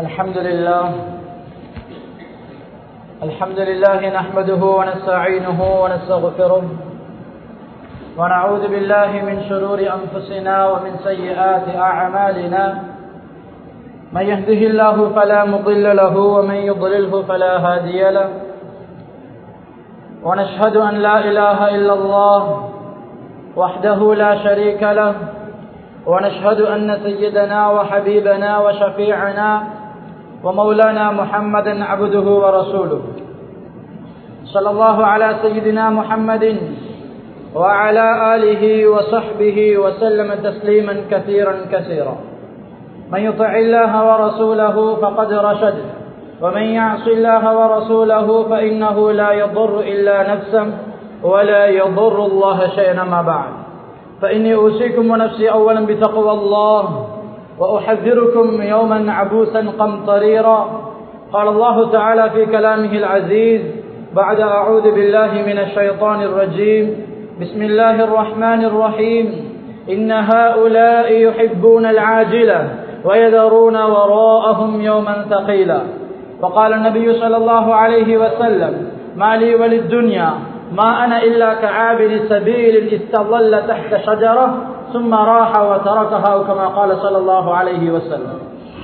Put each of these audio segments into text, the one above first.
الحمد لله الحمد لله نحمده ونستعينه ونستغفره ونعوذ بالله من شرور أنفسنا ومن سيئات أعمالنا من يهده الله فلا مضل له ومن يضلله فلا هادي له ونشهد أن لا إله إلا الله وحده لا شريك له ونشهد أن سيدنا وحبيبنا وشفيعنا ومولانا محمدا عبده ورسوله صلى الله على سيدنا محمد وعلى آله وصحبه وسلم تسليما كثيرا كثيرا من يطع الله ورسوله فقد رشد ومن يعص الله ورسوله فإنه لا يضر إلا نفسه ولا يضر الله شيئا ما بعد فإني أوصيكم ونفسي أولا بتقوى الله وأحذركم يوما عبوسا قمطريرا قال الله تعالى في كلامه العزيز بعد أعوذ بالله من الشيطان الرجيم بسم الله الرحمن الرحيم إن هؤلاء يحبون العاجلة ويذرون وراءهم يوما ثقيلا وقال النبي صلى الله عليه وسلم ما لي وللدنيا ما أنا إلا كعابر سبيل استظل تحت شجرة ثم راح وتركها كما قال صلى الله عليه وسلم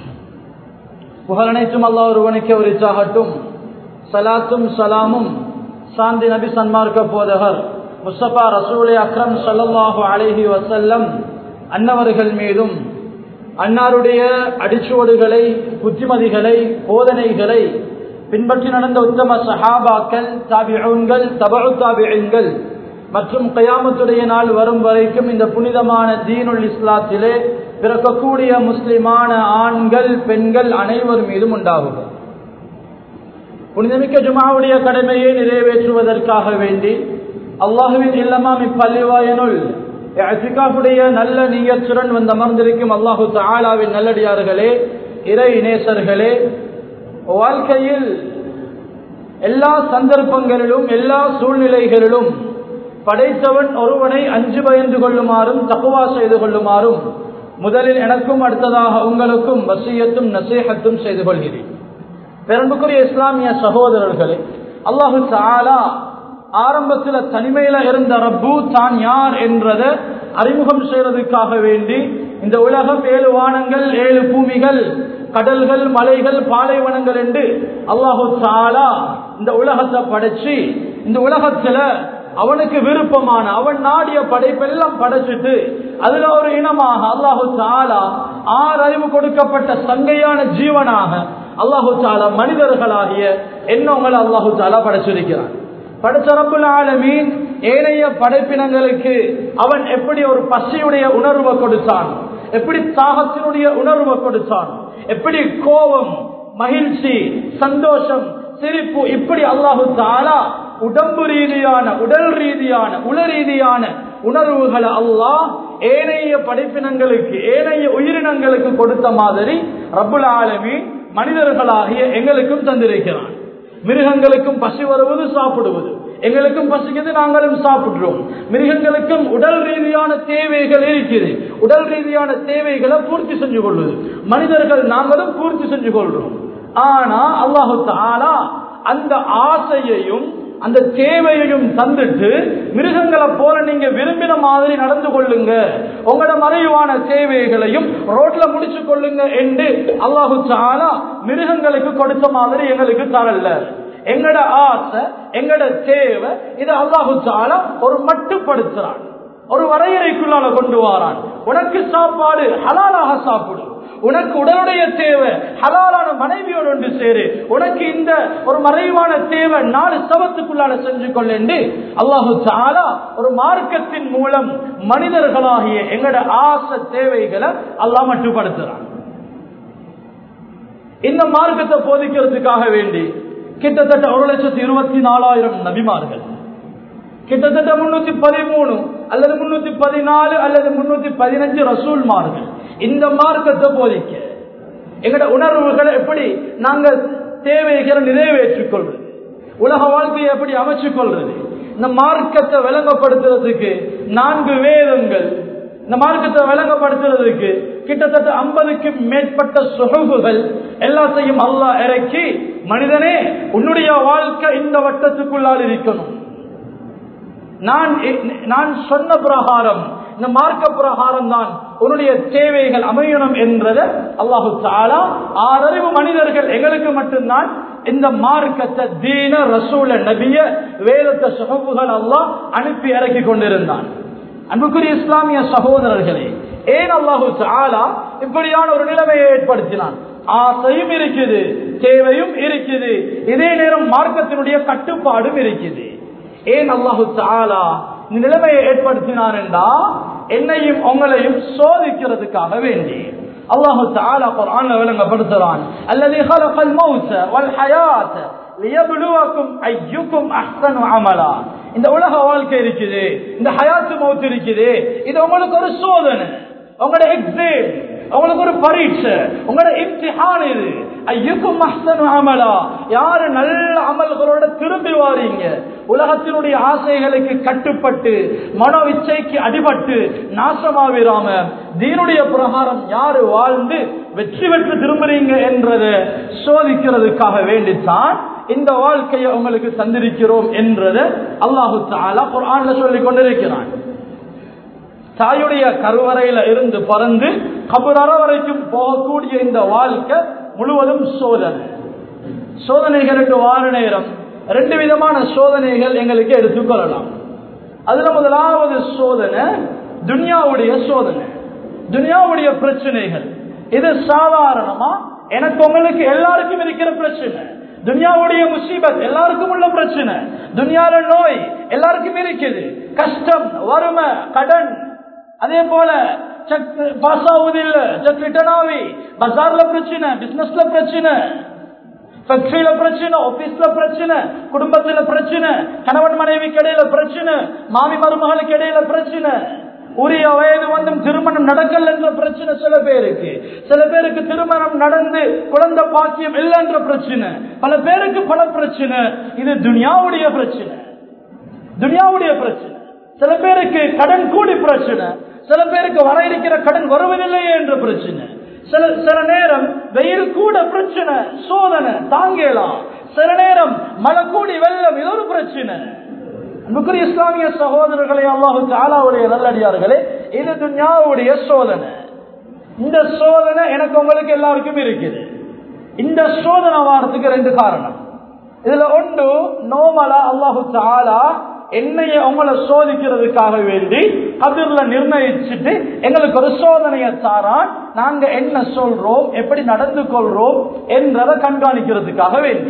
புகழனைத்தும் அல்லாஹ் ஒருவனுக்கு உரிச்சாகட்டும் சலாத்தும் சலாமும் சாந்தி நபி சன்மார்க்க போதகர் முஸ்தபா ரசூலை அக்ரம் சல்லாஹு அலஹி வசல்லம் அன்னவர்கள் மீதும் அன்னாருடைய அடிச்சுவடுகளை புத்திமதிகளை போதனைகளை பின்பற்றி நடந்த உத்தம சஹாபாக்கள் தாபிகள் தபு தாபிகள் மற்றும் கயாமத்துடைய நாள் வரும் வரைக்கும் இந்த புனிதமான தீனுல் இஸ்லாத்திலே பிறக்கக்கூடிய முஸ்லிமான ஆண்கள் பெண்கள் அனைவர் மீதும் உண்டாகும் புனிதமிக்க ஜுமாவுடைய கடமையை நிறைவேற்றுவதற்காக வேண்டி அல்லாஹுவின் இல்லமாம் இப்பள்ளிவாயனுள் அசிகாவுடைய நல்ல நீயத்துடன் வந்து அமர்ந்திருக்கும் அல்லாஹு தாலாவின் நல்லடியார்களே இறை இனேசர்களே வாழ்க்கையில் எல்லா சந்தர்ப்பங்களிலும் எல்லா சூழ்நிலைகளிலும் படைத்தவன் ஒருவனை அஞ்சு பயந்து கொள்ளுமாறும் தக்குவா செய்து கொள்ளுமாறும் முதலில் எனக்கும் அடுத்ததாக உங்களுக்கும் வசியத்தும் நசேகத்தும் செய்து கொள்கிறேன் பெரும்புக்குரிய இஸ்லாமிய சகோதரர்களே அல்லாஹு தாலா ஆரம்பத்தில் தனிமையில இருந்த ரப்பு தான் யார் என்றதை அறிமுகம் செய்வதற்காக வேண்டி இந்த உலகம் ஏழு வானங்கள் ஏழு பூமிகள் கடல்கள் மலைகள் பாலைவனங்கள் என்று அல்லாஹு தாலா இந்த உலகத்தை படைச்சு இந்த உலகத்துல அவனுக்கு விருப்பமான அவன் நாடிய படைப்பெல்லாம் படைச்சிட்டு அதுல ஒரு இனமாக அல்லாஹு தாலா ஆறு அறிவு கொடுக்கப்பட்ட சங்கையான ஜீவனாக அல்லாஹு தாலா மனிதர்களாகிய என்னவங்களை அல்லாஹு தாலா படைச்சிருக்கிறான் படைச்ச ரப்புல் ஆலமீன் ஏனைய படைப்பினங்களுக்கு அவன் எப்படி ஒரு பசியுடைய உணர்வை கொடுத்தான் எப்படி தாகத்தினுடைய உணர்வை கொடுத்தான் எப்படி கோபம் மகிழ்ச்சி சந்தோஷம் சிரிப்பு இப்படி அல்லாஹு தாலா உடம்பு ரீதியான உடல் ரீதியான உல ரீதியான உணர்வுகளை அல்லாஹ் ஏனைய படைப்பினங்களுக்கு ஏனைய உயிரினங்களுக்கு கொடுத்த மாதிரி ரப்புல் ஆலமி மனிதர்களாகிய எங்களுக்கும் தந்திருக்கிறான் மிருகங்களுக்கும் பசி வருவது சாப்பிடுவது எங்களுக்கும் பசிக்குது நாங்களும் சாப்பிடுறோம் மிருகங்களுக்கும் உடல் ரீதியான தேவைகள் இருக்குது உடல் ரீதியான தேவைகளை பூர்த்தி செஞ்சு கொள்வது மனிதர்கள் நாங்களும் பூர்த்தி செஞ்சு கொள்றோம் ஆனா அல்லாஹு ஆனா அந்த ஆசையையும் அந்த தேவையையும் தந்துட்டு மிருகங்களை போல நீங்க விரும்பின மாதிரி நடந்து கொள்ளுங்க உங்களோட மறைவான தேவைகளையும் ரோட்ல முடிச்சு கொள்ளுங்க என்று அல்லாஹு சாலா மிருகங்களுக்கு கொடுத்த மாதிரி எங்களுக்கு தரல எங்கட ஆசை எங்கட தேவை இதை அல்லாஹு சாலா ஒரு மட்டுப்படுத்துறான் ஒரு வரையறைக்குள்ளால கொண்டு வாரான் உனக்கு சாப்பாடு ஹலாலாக சாப்பிடு உனக்கு உடலுடைய தேவை ஹலாலான மனைவியோடு ஒன்று சேரு உனக்கு இந்த ஒரு மறைவான தேவை நாலு சவத்துக்குள்ளால செஞ்சு கொள்ளு அல்லாஹு சாலா ஒரு மார்க்கத்தின் மூலம் மனிதர்களாகிய எங்கட ஆசை தேவைகளை அல்லாஹ் மட்டுப்படுத்துறான் இந்த மார்க்கத்தை போதிக்கிறதுக்காக வேண்டி கிட்டத்தட்ட ஒரு லட்சத்தி இருபத்தி நாலாயிரம் நபிமார்கள் கிட்டத்தட்ட முன்னூத்தி பதிமூணு அல்லது முன்னூத்தி பதினாலு அல்லது முன்னூத்தி பதினஞ்சு ரசூல்மார்கள் இந்த மார்க்கத்தை போதிக்க எங்கட உணர்வுகளை எப்படி நாங்க தேவைகளை நிறைவேற்றிக் கொள்வது உலக வாழ்க்கையை எப்படி அமைச்சுக் கொள்றது இந்த மார்க்கத்தை விளங்கப்படுத்துறதுக்கு நான்கு வேதங்கள் இந்த மார்க்கத்தை விளங்கப்படுத்துறதுக்கு கிட்டத்தட்ட ஐம்பதுக்கு மேற்பட்ட சுகவுகள் எல்லாத்தையும் அல்லாஹ் இறக்கி மனிதனே உன்னுடைய வாழ்க்கை இந்த வட்டத்துக்குள்ளால் இருக்கணும் நான் நான் சொன்ன பிரகாரம் இந்த மார்க்க பிரகாரம் தான் உன்னுடைய தேவைகள் அமையணும் என்றத அல்லாஹு தாலா ஆறறிவு மனிதர்கள் எங்களுக்கு மட்டும்தான் இந்த மார்க்கத்தை தீன ரசூல நபிய வேதத்தை சுகப்புகள் அல்லாஹ் அனுப்பி இறக்கி கொண்டிருந்தான் அன்புக்குரிய இஸ்லாமிய சகோதரர்களே ஏன் அல்லாஹு தாலா இப்படியான ஒரு நிலைமையை ஏற்படுத்தினான் ஆசையும் இருக்குது தேவையும் இருக்குது இதே நேரம் மார்க்கத்தினுடைய கட்டுப்பாடும் இருக்குது ஏன் அல்லாஹு தாலா இந்த நிலைமையை ஏற்படுத்தினான் என்றா என்னையும் உங்களையும் சோதிக்கிறதுக்காக வேண்டி அல்லாஹு தாலா குர்ஆன்ல விளங்கப்படுத்துறான் அல்லது خلقல் மௌத வல் ஹயாத் லியப்லுவக்கும் அய்யுக்கும் அஹ்சனு அமலா இந்த உலக வாழ்க்கை இருக்குது இந்த ஹயாத்து மௌத் இருக்குது இது உங்களுக்கு ஒரு சோதனை உங்களோட எக்ஸாம் உங்களுக்கு ஒரு பரீட்சை உங்களோட இம்திஹான் இது ஐயுக்கும் அஹ்சனு அமலா யாரு நல்ல அமல்களோட திரும்பி வாரீங்க உலகத்தினுடைய ஆசைகளுக்கு கட்டுப்பட்டு மனோ இச்சைக்கு அடிபட்டு நாசமாவிராம தீனுடைய பிரகாரம் யாரு வாழ்ந்து வெற்றி பெற்று திரும்புறீங்க என்றதை சோதிக்கிறதுக்காக வேண்டித்தான் இந்த வாழ்க்கையை உங்களுக்கு தந்திருக்கிறோம் என்றதை அல்லாஹு தாலா குர்ஆன்ல சொல்லிக் கொண்டிருக்கிறான் தாயுடைய கருவறையில இருந்து பறந்து கபுரற வரைக்கும் போகக்கூடிய இந்த வாழ்க்கை முழுவதும் சோதனை சோதனைகளுக்கு வார நேரம் ரெண்டு விதமான சோதனைகள் எங்களுக்கு எடுத்துக்கொள்ளலாம் அதுல முதலாவது சோதனை துனியாவுடைய சோதனை துனியாவுடைய பிரச்சனைகள் இது சாதாரணமா எனக்கு உங்களுக்கு எல்லாருக்கும் இருக்கிற பிரச்சனை துனியாவுடைய முசீபத் எல்லாருக்கும் உள்ள பிரச்சனை துனியால நோய் எல்லாருக்கும் இருக்குது கஷ்டம் வறுமை கடன் அதே போல செக் பாஸ் ஆகுது இல்ல செக் ரிட்டர்ன் ஆகி பஜார்ல பிரச்சனை பிசினஸ்ல பிரச்சனை ஃபேக்டரியில பிரச்சனை ஆபீஸ்ல பிரச்சனை குடும்பத்துல பிரச்சனை கணவன் மனைவிக்கு இடையில பிரச்சனை மாமி மருமகளுக்கு இடையில பிரச்சனை உரிய வயது வந்தும் திருமணம் நடக்கல என்ற பிரச்சனை சில பேருக்கு சில பேருக்கு திருமணம் நடந்து குழந்தை பாக்கியம் இல்லைன்ற பிரச்சனை பல பேருக்கு பல பிரச்சனை இது துனியாவுடைய பிரச்சனை துனியாவுடைய பிரச்சனை சில பேருக்கு கடன் கூடி பிரச்சனை சில பேருக்கு வர இருக்கிற கடன் வருவதில்லையே என்ற பிரச்சனை சில சில நேரம் வெயில் கூட பிரச்சனை சோதனை தாங்கலாம் சில நேரம் மழை கூடி வெள்ளம் இது ஒரு பிரச்சனை அன்புக்குரிய இஸ்லாமிய சகோதரர்களே அல்லாஹு தாலாவுடைய நல்லடியார்களே இது துன்யாவுடைய சோதனை இந்த சோதனை எனக்கு உங்களுக்கு எல்லாருக்கும் இருக்குது இந்த சோதனை வாரத்துக்கு ரெண்டு காரணம் இதுல ஒன்று நோமலா அல்லாஹு தாலா என்னைய உங்களை சோதிக்கிறதுக்காக வேண்டி கதிர்ல நிர்ணயிச்சுட்டு எங்களுக்கு ஒரு சோதனையை தாரான் நாங்க என்ன சொல்றோம் எப்படி நடந்து கொள்றோம் என்றதை கண்காணிக்கிறதுக்காக வேண்டி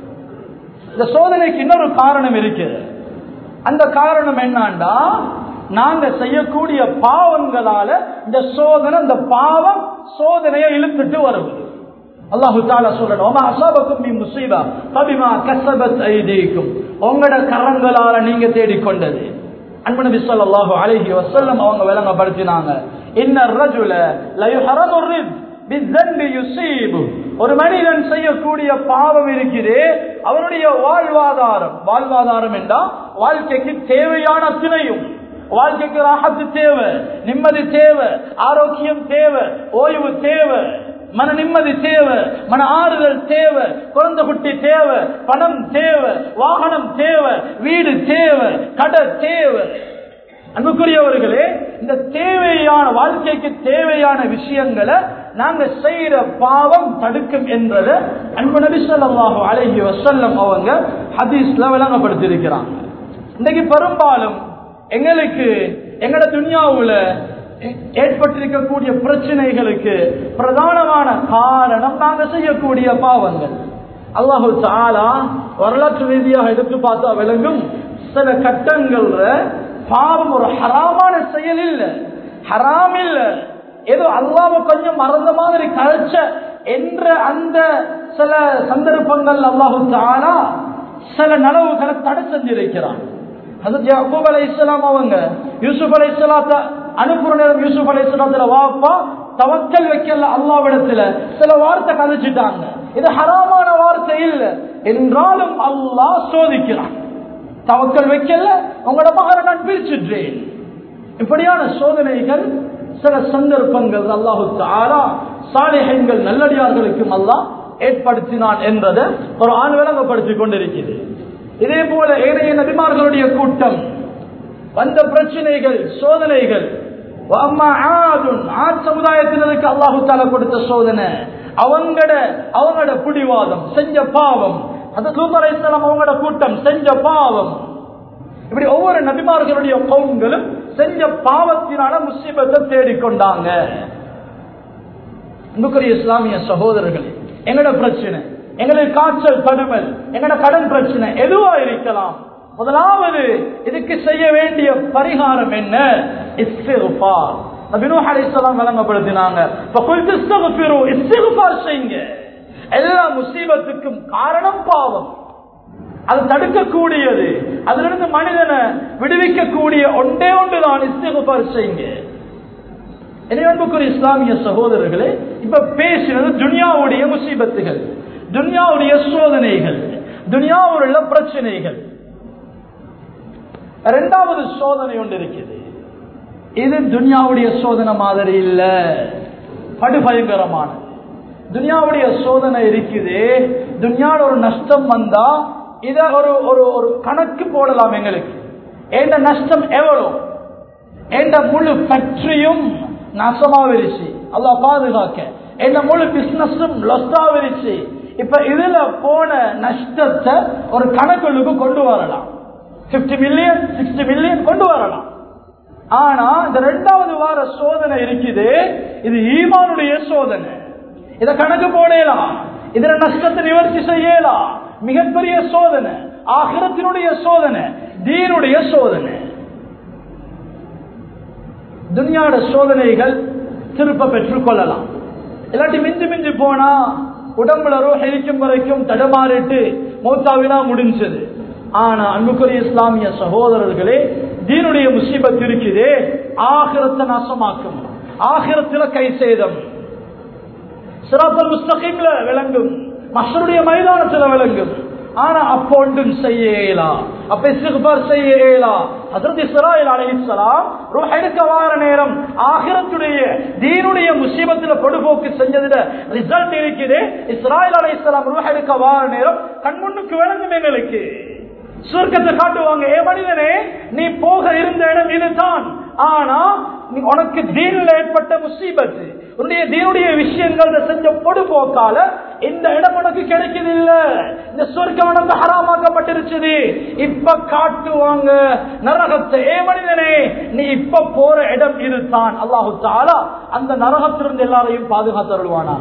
இந்த சோதனைக்கு இன்னொரு காரணம் இருக்குது அந்த காரணம் என்னண்டா நாங்க செய்யக்கூடிய பாவங்களால இந்த சோதனை இந்த பாவம் சோதனையை இழுத்துட்டு வருவது அல்லாஹு தாலா சொல்லணும் அசாபக்கும் நீ முசீபா தபிமா கசபத் ஐதீக்கும் உங்களோட கரங்களால நீங்க தேடிக்கொண்டது அன்பு நபி ஸல்லல்லாஹு அலைஹி வஸல்லம் அவங்க விளங்கப்படுத்தினாங்க இன்ன ரஜுல லயுஹரமு ரிஸ் பிஸ்ஸன்பி யுஸீபு ஒரு மனிதன் செய்யக்கூடிய பாவம் இருக்குது அவருடைய வாழ்வாதாரம் வாழ்வாதாரம் என்றா வாழ்க்கைக்கு தேவையான அத்தனையும் வாழ்க்கைக்கு ராகத்து தேவை நிம்மதி தேவை ஆரோக்கியம் தேவை ஓய்வு தேவை மன நிம்மதி தேவை மன ஆறுதல் தேவை குழந்தை குட்டி தேவை பணம் தேவை வாகனம் தேவை வீடு தேவை கடை தேவை அன்புக்குரியவர்களே இந்த தேவையான வாழ்க்கைக்கு தேவையான விஷயங்களை நாங்க செய்யற பாவம் தடுக்கும் என்றதை அன்பு நபி ஸல்லல்லாஹு அலைஹி வஸல்லம் அவங்க ஹதீஸ்ல விளங்கப்படுத்தி இருக்கிறாங்க இன்னைக்கு பெரும்பாலும் எங்களுக்கு எங்கட துனியாவுல ஏற்பட்டிருக்கக்கூடிய பிரச்சனைகளுக்கு பிரதானமான காரணம் நாங்க செய்யக்கூடிய பாவங்கள் அல்லாஹு தாலா வரலாற்று ரீதியாக எடுத்து பார்த்தா விளங்கும் சில கட்டங்கள்ல பாவம் ஒரு ஹராமான செயல் இல்ல ஹராம் இல்ல ஏதோ அல்லாம கொஞ்சம் மறந்த மாதிரி கழிச்ச என்ற அந்த சில சந்தர்ப்பங்கள் அல்லாஹு தாலா சில நலவுகளை தடை செஞ்சிருக்கிறான் அது யாக்கூப் அலை இஸ்லாம் அவங்க யூசுப் அலை இஸ்லாத்த அனுப்புற நேரம் யூசுப் அலை இஸ்லாத்துல வாப்பா தவக்கல் வைக்கல அல்லாவிடத்துல சில வார்த்தை கதைச்சிட்டாங்க இது ஹராமான வார்த்தை இல்ல என்றாலும் அல்லாஹ் சோதிக்கிறான் தவக்கல் வைக்கல உங்களோட மகரை நான் பிரிச்சுட்டேன் இப்படியான சோதனைகள் சில சந்தர்ப்பங்கள் அல்லாஹு தாரா சாலைகள் நல்லடியார்களுக்கும் அல்லாஹ் ஏற்படுத்தினான் என்பதை ஒரு ஆண் விளங்கப்படுத்திக் கொண்டிருக்கிறது இதே போல ஏனைய நபிமார்களுடைய கூட்டம் வந்த பிரச்சனைகள் சோதனைகள் சமுதாயத்தினருக்கு அல்லாஹு தாலா கொடுத்த சோதனை அவங்கட அவங்களோட பிடிவாதம் செஞ்ச பாவம் அந்த சூப்பர் இஸ்லாம் அவங்களோட கூட்டம் செஞ்ச பாவம் இப்படி ஒவ்வொரு நபிமார்களுடைய கவுன்களும் செஞ்ச பாவத்தினால முஸ்லிமத்தை தேடிக்கொண்டாங்க அன்புக்குரிய இஸ்லாமிய சகோதரர்களே எங்கட பிரச்சனை எங்களுக்கு காய்ச்சல் தடுமல் எங்கட கடன் பிரச்சனை எதுவா இருக்கலாம் முதலாவது இதுக்கு செய்ய வேண்டிய பரிகாரம் என்ன இஸ்திகுபார் நபினு அலைஹிஸ்ஸலாம் வழங்கப்படுத்தினாங்க ஃபகுல்து இஸ்திகுஃபிரு இஸ்திகுபார் செய்யுங்க எல்லா முசீபத்துக்கும் காரணம் பாவம் அது தடுக்கக்கூடியது அதிலிருந்து மனிதனை விடுவிக்கக்கூடிய ஒன்றே ஒன்றுதான் இஸ்திகுபார் செய்யுங்க அன்புக்குரிய இஸ்லாமிய சகோதரர்களே இப்ப பேசினது துனியாவுடைய முசீபத்துகள் துனியாவுடைய சோதனைகள் துனியாவில் உள்ள பிரச்சனைகள் இரண்டாவது சோதனை ஒன்று இருக்குது இது துனியாவுடைய சோதனை மாதிரி இல்ல படுபயங்கரமான துனியாவுடைய சோதனை இருக்குது துனியாவில் ஒரு நஷ்டம் வந்தா இத ஒரு ஒரு ஒரு கணக்கு போடலாம் எங்களுக்கு ஏண்ட நஷ்டம் எவ்வளவு ஏண்ட முழு ஃபேக்டரியும் நாசமாவிருச்சு அல்லா பாதுகாக்க என்ன முழு பிசினஸும் லொஸ்டாவிருச்சு இப்ப இதுல போன நஷ்டத்தை ஒரு கணக்குள்ளுக்கு கொண்டு வரலாம் பிப்டி மில்லியன் சிக்ஸ்டி மில்லியன் கொண்டு வரலாம் ஆனா இந்த ரெண்டாவது வார சோதனை இருக்குது இது ஈமானுடைய சோதனை இத கணக்கு போடலாம் இதுல நஷ்டத்தை நிவர்த்தி செய்யலாம் மிகப்பெரிய சோதனை ஆகிரத்தினுடைய சோதனை தீனுடைய சோதனை துனியாட சோதனைகள் திருப்ப பெற்றுக் கொள்ளலாம் இல்லாட்டி மிஞ்சி மிஞ்சி போனா உடம்புல ரோஹிக்கும் வரைக்கும் தடமாறிட்டு மௌத்தாவினா முடிஞ்சது ஆனா அன்புக்குரிய இஸ்லாமிய சகோதரர்களே தீனுடைய முசீபத் இருக்குது ஆகிரத்தை நாசமாக்கும் ஆகிரத்துல கை சேதம் சிராத்தல் முஸ்தகிம்ல விளங்கும் மசருடைய மைதானத்துல விளங்கும் ஆனா அப்போ ஒன்றும் செய்ய இயலா அப்ப இஸ்திக்பார் செய்ய இயலா ஹஜ்ரத் இஸ்ராயில் அலைஹிஸ்ஸலாம் ரூஹ் எடுக்க வார நேரம் ஆகிரத்துடைய தீனுடைய முசீபத்துல பொடுபோக்கு செஞ்சதுல ரிசல்ட் இருக்குது இஸ்ராயில் அலைஹிஸ்ஸலாம் ரூஹ் எடுக்க வார நேரம் கண்முன்னுக்கு விளங்கும் எங்களுக்கு சுருக்கத்தை காட்டுவாங்க ஏ மனிதனே நீ போக இருந்த இடம் இதுதான் ஆனா நீ உனக்கு தீனில் ஏற்பட்ட முசீபத்து உன்னுடைய தீனுடைய விஷயங்கள் செஞ்ச பொடுபோக்கால இந்த இடம் உனக்கு கிடைக்குது இல்ல இந்த சொர்க்கம் உனக்கு ஹராமாக்கப்பட்டிருச்சது இப்ப காட்டுவாங்க நரகத்தை ஏ மனிதனே நீ இப்ப போற இடம் இதுதான் அல்லாஹு தாலா அந்த நரகத்திலிருந்து எல்லாரையும் பாதுகாத்தருள்வானா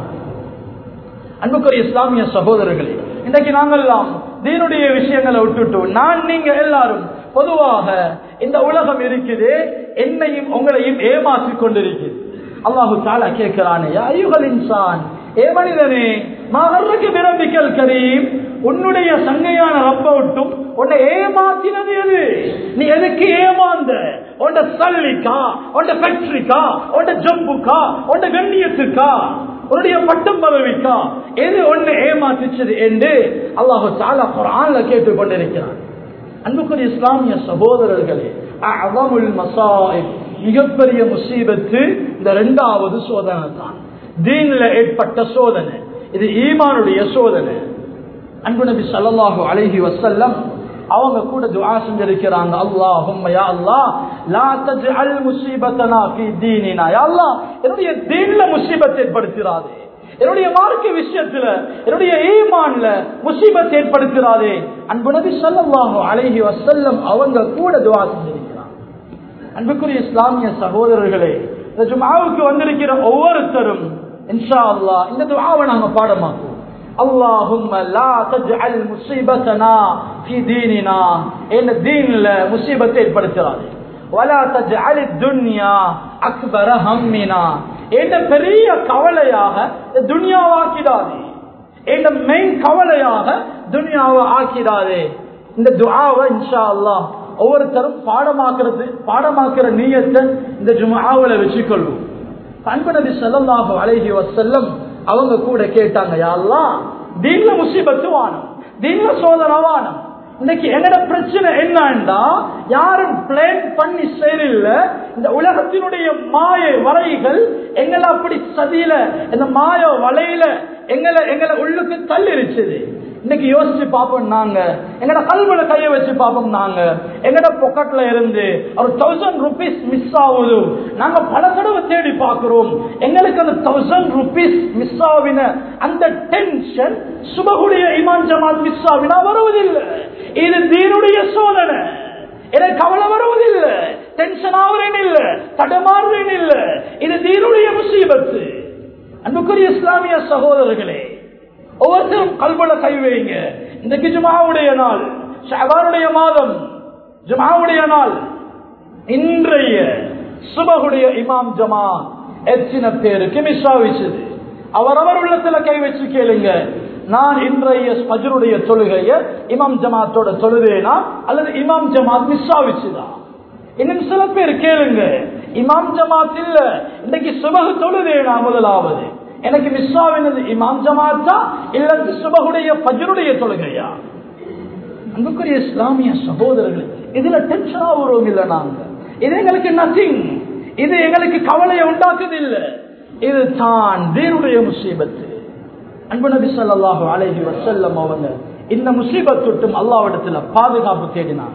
அன்புக்குரிய இஸ்லாமிய சகோதரர்களே இன்றைக்கு நாங்கெல்லாம் தீனுடைய விஷயங்களை விட்டுட்டு நான் நீங்க எல்லாரும் பொதுவாக இந்த உலகம் இருக்குது என்னையும் உங்களையும் ஏமாற்றிக் கொண்டிருக்கிறது அல்லாஹு தாலா கேட்கிறானே ஐயுகள் இன்சான் ஏ மனிதனே மகருக்கு பிரம்பிக்கல் கரீம் உன்னுடைய சங்கையான ரப்ப விட்டும் உன்னை ஏமாத்தினது எது நீ எதுக்கு ஏமாந்த உண்ட சல்லிக்கா உண்ட ஃபேக்டரிக்கா உண்ட ஜம்புக்கா உண்ட கண்ணியத்துக்கா உன்னுடைய பட்டம் பதவிக்கா எது ஒண்ணு ஏமாத்திச்சது என்று அல்லாஹு தாலா குரான்ல கேட்டுக் கொண்டிருக்கிறான் அன்புக்குரிய இஸ்லாமிய சகோதரர்களே அஅதமுல் மசாயிப் மிகப்பெரிய முசீபத்து இந்த இரண்டாவது சோதனை தான் தீன்ல ஏற்பட்ட சோதனை இது ஈமானுடைய சோதனை அன்பு நபி ஸல்லல்லாஹு அலைஹி வஸல்லம் அவங்க கூட துஆ செஞ்சிருக்கிறாங்க அல்லாஹும்ம யா அல்லாஹ் லா தஜ்அல் முஸீபத்தனா ஃபீ தீனினா யா அல்லாஹ் என்னுடைய தீன்ல முஸீபத் ஏற்படுத்திராதே என்னுடைய மார்க்க விஷயத்துல என்னுடைய ஈமான்ல முசீபத் ஏற்படுத்திராதே அன்பு நபி ஸல்லல்லாஹு அலைஹி வஸல்லம் அவங்க கூட துஆ செஞ்சிருக்கிறாங்க அன்புக்குரிய இஸ்லாமிய சகோதரர்களே இந்த ஜும்ஆவுக்கு வந்திருக்கிற ஒவ்வொருத்தரும் இன்ஷா அல்லாஹ் இந்த துஆவை நாங்க பாடமாக்குவோம் اللهم لا تجعل مصيبتنا في ديننا ان دينல முசீபத்தை ஏற்படுத்தாதே ولا تجعل الدنيا اكبر همنا என்ன பெரிய கவலையாக துனியாவாக்கிடாதே என்ன மெயின் கவலையாக துனியாவை ஆக்கிடாதே இந்த துஆவை இன்ஷா அல்லாஹ் ஒவ்வொருத்தரும் பாடமாக்குறது பாடமாக்குற நீயத்தை இந்த ஜுமாவுல வச்சுக்கொள்வோம் அன்பு நபி ஸல்லல்லாஹு அலைஹி வஸல்லம் அவங்க கூட கேட்டாங்க யாழ்லா தீன்ல முசீபத்து வானம் தீன்ல சோதனை வானம் இன்னைக்கு என்னோட பிரச்சனை என்னன்னா யாரும் பிளான் பண்ணி செய்யல இந்த உலகத்தினுடைய மாய வரைகள் எங்களை அப்படி சதியில இந்த மாய வலையில எங்களை எங்களை உள்ளுக்கு தள்ளிருச்சுது இன்னைக்கு யோசிச்சு பார்ப்போம் நாங்க எங்கட கல்வில கைய வச்சு பார்ப்போம் நாங்க எங்கட பொக்கெட்ல இருந்து ஒரு தௌசண்ட் ருபீஸ் மிஸ் ஆகுது நாங்க பல தடவை தேடி பார்க்கிறோம் எங்களுக்கு அந்த தௌசண்ட் ருபீஸ் மிஸ் ஆவின அந்த டென்ஷன் சுபகுடைய இமான் ஜமாத் மிஸ் ஆவினா வருவதில்லை இது தீனுடைய சோதனை எனக்கு கவலை வருவதில்லை டென்ஷன் ஆகுறேன் இல்ல தடமாறுறேன் இல்ல இது தீனுடைய முசீபத்து அன்புக்குரிய இஸ்லாமிய சகோதரர்களே ஒவ்வொருத்தரும் கல்வல கை வைங்க இன்றைக்கு ஜுமாவுடைய நாள் ஷபானுடைய மாதம் ஜுமாவுடைய நாள் இன்றைய சுபகுடைய இமாம் ஜமா எத்தனை பேருக்கு மிஸ் ஆவிச்சது அவரவர் உள்ளத்துல கை வச்சு கேளுங்க நான் இன்றைய பஜருடைய தொழுகைய இமாம் ஜமாத்தோட தொழுதேனா அல்லது இமாம் ஜமாத் மிஸ் ஆவிச்சுதா இன்னும் சில பேர் கேளுங்க இமாம் ஜமாத் இல்ல இன்னைக்கு சுபகு தொழுதேனா முதலாவது எனக்கு மிஸ் ஆவினது இமாம் ஜமாத்தா இல்லது சுபகுடைய பஜருடைய தொழுகையா அன்புக்குரிய இஸ்லாமிய சகோதரர்கள் இதுல டென்ஷன் ஆகுறோம் இல்ல நாங்க இது எங்களுக்கு நத்திங் இது எங்களுக்கு கவலையை உண்டாக்குது இல்ல இது தான் தீனுடைய முசீபத்து அன்பு நபி ஸல்லல்லாஹு அலைஹி வஸல்லம் அவங்க இந்த முசீபத் தொட்டும் அல்லாஹ்விடத்துல பாதுகாப்பு தேடினாங்க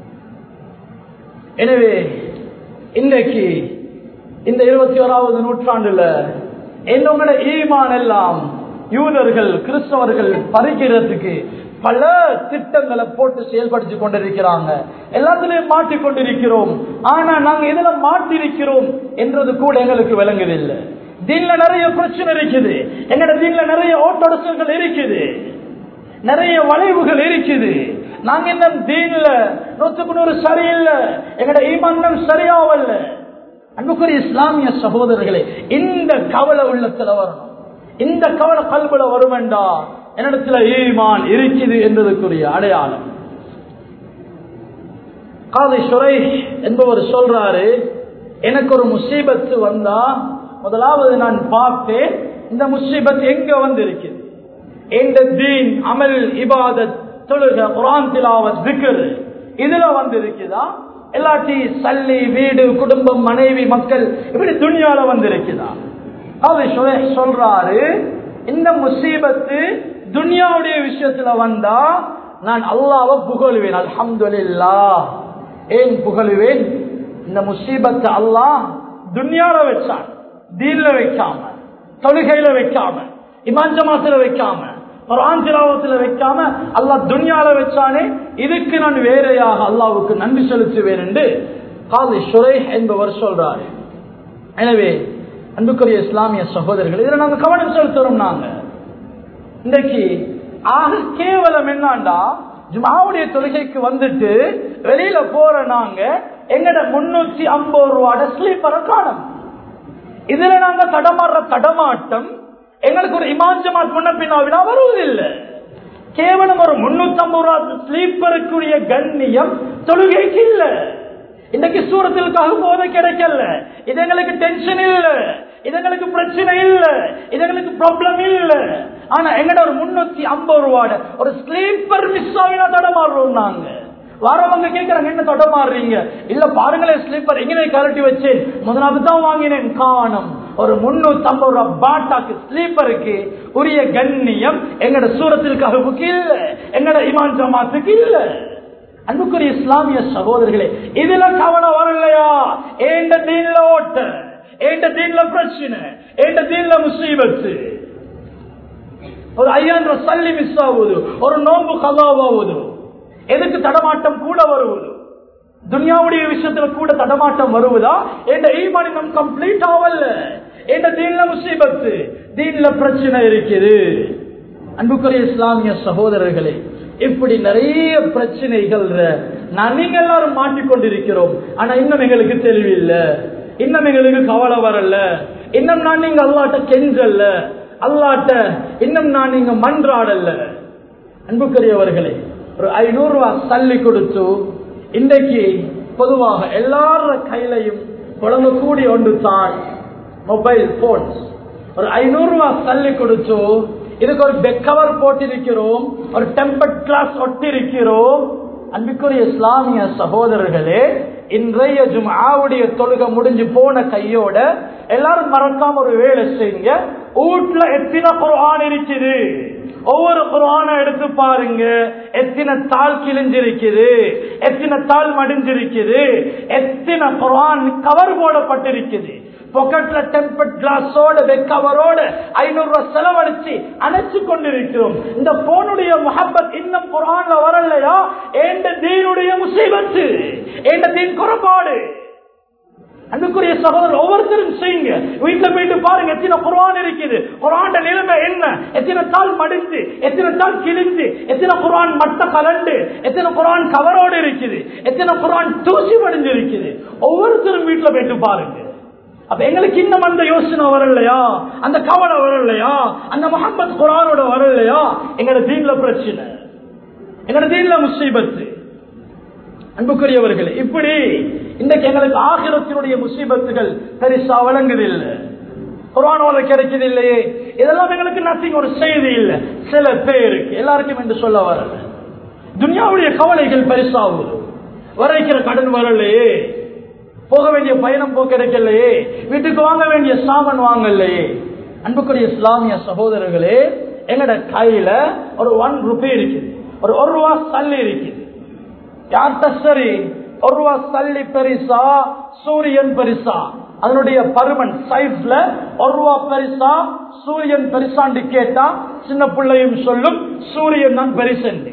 எனவே இன்றைக்கு இந்த இருபத்தி ஓராவது நூற்றாண்டுல என்னோட ஈமான் எல்லாம் யூதர்கள் கிறிஸ்தவர்கள் பறிக்கிறதுக்கு பல திட்டங்களை போட்டு செயல்படுத்தி கொண்டிருக்கிறாங்க எல்லாத்திலையும் மாட்டிக் கொண்டிருக்கிறோம் ஆனா நாங்க இதுல மாட்டிருக்கிறோம் என்றது கூட எங்களுக்கு விளங்குதில்லை தீன்ல நிறைய பிரச்சனை இருக்குது எங்கட தீன்ல நிறைய ஓட்டடசல்கள் இருக்குது நிறைய வளைவுகள் இருக்குது நாங்க இந்த தீன்ல நூத்துக்கு நூறு சரியில்லை எங்கட ஈமான் சரியாவல்ல அன்புக்குரிய இஸ்லாமிய சகோதரர்களே இந்த கவலை உள்ளத்துல வரணும் இந்த கவலை கல்வில வருமெண்டா என்னிடத்துல ஈமான் இருக்குது என்பதற்குரிய அடையாளம் காதை சுரை என்பவர் சொல்றாரு எனக்கு ஒரு முசீபத்து வந்தா முதலாவது நான் பார்ப்பேன் இந்த முசீபத் எங்க வந்து இருக்குது இந்த தீன் அமல் இபாதத் தொழுக குரான் திலாவத் திக்ர் இதுல வந்து இருக்குதா எல்லாத்தி சல்லி வீடு குடும்பம் மனைவி மக்கள் இப்படி துணியால வந்து இருக்குதா அவர் சொல்றாரு இந்த முசீபத்து துனியாவுடைய விஷயத்துல வந்தா நான் அல்லாவை புகழுவேன் அல்ஹம்துலில்லா ஏன் புகழுவேன் இந்த முசீபத்தை அல்லாஹ் துன்யால வச்சான் தீன்ல வைக்காம தொழுகையில வைக்காம இமாஞ்சமாத்துல வைக்காம குரான் திலாவத்துல வைக்காம அல்லாஹ் துன்யால வச்சானே இதுக்கு நான் வேறையாக அல்லாவுக்கு நன்றி செலுத்துவேன் என்று காதி சுரை என்பவர் சொல்றாரு எனவே அன்புக்குரிய இஸ்லாமிய சகோதரர்கள் இதில் நாங்க கவனம் செலுத்துறோம் நாங்க இன்றைக்கு ஆக கேவலம் என்னண்டா ஜுமாவுடைய தொழுகைக்கு வந்துட்டு வெளியில போற நாங்க எங்கட முன்னூத்தி ஐம்பது ரூபாட ஸ்லீப்பரை காணும் இதுல நாங்க தடமாடுற தடமாட்டம் எங்களுக்கு ஒரு இமான் ஜமாத் முன்ன பின்னாவினா வருவதில்லை கேவலம் ஒரு முன்னூத்தி ஐம்பது ரூபா ஸ்லீப்பருக்குரிய கண்ணியம் தொழுகைக்கு இல்ல இன்னைக்கு சூரத்திற்காக போத கிடைக்கல இது எங்களுக்கு டென்ஷன் இல்ல இது எங்களுக்கு பிரச்சனை இல்ல இது எங்களுக்கு ப்ராப்ளம் இல்ல ஆனா எங்கட ஒரு முன்னூத்தி ஐம்பது ரூபாட ஒரு ஸ்லீப்பர் மிஸ் ஆகினா தடமாடுறோம் நாங்க வரவங்க கேட்கறாங்க என்ன தடமாடுறீங்க இல்ல பாருங்களேன் ஸ்லீப்பர் எங்கே கரட்டி வச்சேன் முதலாவது தான் வாங்கினேன் காணும் ஒரு முன்னூத்தி ஐம்பது ரூபாய் பாட்டாக்கு ஸ்லீப்பருக்கு உரிய கண்ணியம் எங்கட சூரத்திற்காக இல்ல எங்கட இமான் ஜமாத்துக்கு இல்ல அன்புக்குரிய இஸ்லாமிய சகோதரர்களே இதுல கவலை வரலையா ஏண்ட தீன்ல ஓட்ட ஏண்ட தீன்ல பிரச்சனை ஏண்ட தீன்ல முசீபத்து ஒரு ஐயாயிரம் ரூபாய் சல்லி மிஸ் ஆகுது ஒரு நோம்பு கதாவாகுது எதுக்கு தடமாட்டம் கூட வருவது துனியாவுடைய விஷயத்துல கூட தடமாட்டம் வருவதா என்ற ஈமான் இன்னும் கம்ப்ளீட் ஆகல என்ற தீன்ல முசீபத்து தீன்ல பிரச்சனை இருக்குது அன்புக்குரிய இஸ்லாமிய சகோதரர்களே இப்படி நிறைய பிரச்சனைகள் நான் நீங்க எல்லாரும் மாட்டிக்கொண்டிருக்கிறோம் ஆனா இன்னும் எங்களுக்கு தெளிவில்லை இன்னும் எங்களுக்கு கவலை வரல இன்னும் நான் நீங்க அல்லாட்ட கெஞ்சல்ல அல்லாட்ட இன்னும் நான் நீங்க மன்றாடல்ல அன்புக்குரியவர்களே ஒரு ஐநூறு ரூபாய் தள்ளி கொடுத்து இன்றைக்கு பொதுவாக எல்லார கையிலையும் புழங்கக்கூடிய ஒன்று தான் மொபைல் போன்ஸ் ஒரு ஐநூறு ரூபாய் தள்ளி கொடுத்து இதுக்கு ஒரு பெக்கவர் போட்டிருக்கிறோம் ஒரு டெம்பர்ட் கிளாஸ் ஒட்டிருக்கிறோம் அன்பிற்குரிய இஸ்லாமிய சகோதரர்களே இன்றைய ஜும்ஆவுடைய தொழுகை முடிஞ்சு போன கையோட எல்லாரும் மறக்காம ஒரு வேலை செய்யுங்க வீட்டுல எத்தனை குர்ஆன் இருக்குது ஒவ்வொரு குரான எடுத்து பாருங்க எத்தனை தாள் கிழிஞ்சிருக்குது எத்தனை தாள் மடிஞ்சிருக்குது எத்தனை குரான் கவர் போடப்பட்டிருக்குது பொக்கெட்ல டெம்பர்ட் கிளாஸோட கவரோட ஐநூறு ரூபாய் செலவழிச்சு அணைச்சு கொண்டிருக்கிறோம் இந்த போனுடைய முகப்பத் இன்னும் குரான்ல வரலையா ஏண்ட தீனுடைய முசீபத்து ஏண்ட தீன் குறைபாடு அன்புக்குரிய சகோதரர் ஒவ்வொருத்தரும் செய்யுங்க வீட்டுல போயிட்டு பாருங்க எத்தனை குரான் இருக்குது குரான் நிலைமை என்ன எத்தனை தாள் மடிந்து எத்தனை தாள் கிழிந்து எத்தனை குரான் மட்ட கலண்டு எத்தனை குரான் கவரோடு இருக்குது எத்தனை குரான் தூசி படிஞ்சு இருக்குது ஒவ்வொருத்தரும் வீட்டுல போயிட்டு பாருங்க அப்ப எங்களுக்கு இன்னும் அந்த யோசனை வரலையா அந்த கவலை வரலையா அந்த முகமது குரானோட வரலையா எங்களோட தீன்ல பிரச்சனை எங்களோட தீன்ல முசீபத்து அன்புக்குரியவர்கள் இப்படி இன்றைக்கு எங்களுக்கு ஆகிரத்தினுடைய முசீபத்துகள் பெருசா வழங்குதில்லை குரானோட கிடைக்குது இல்லையே இதெல்லாம் எங்களுக்கு நத்திங் ஒரு செய்தி இல்லை சில பேருக்கு எல்லாருக்கும் என்று சொல்ல வரல துனியாவுடைய கவலைகள் பெருசாகுது வரைக்கிற கடன் வரலையே போக வேண்டிய பயணம் போக கிடைக்கலையே வீட்டுக்கு வாங்க வேண்டிய சாமன் வாங்கலையே அன்புக்குரிய இஸ்லாமிய சகோதரர்களே எங்கட கையில ஒரு ஒன் ருபி இருக்குது ஒரு ஒரு ரூபா சல்லி இருக்குது யார்கிட்ட சரி ஒரு ரூபா சல்லி பெரிசா சூரியன் பெரிசா அதனுடைய பருமன் சைஸ்ல ஒரு ரூபா பெரிசா சூரியன் பெரிசாண்டு கேட்டா சின்ன பிள்ளையும் சொல்லும் சூரியன் தான் பெரிசண்டு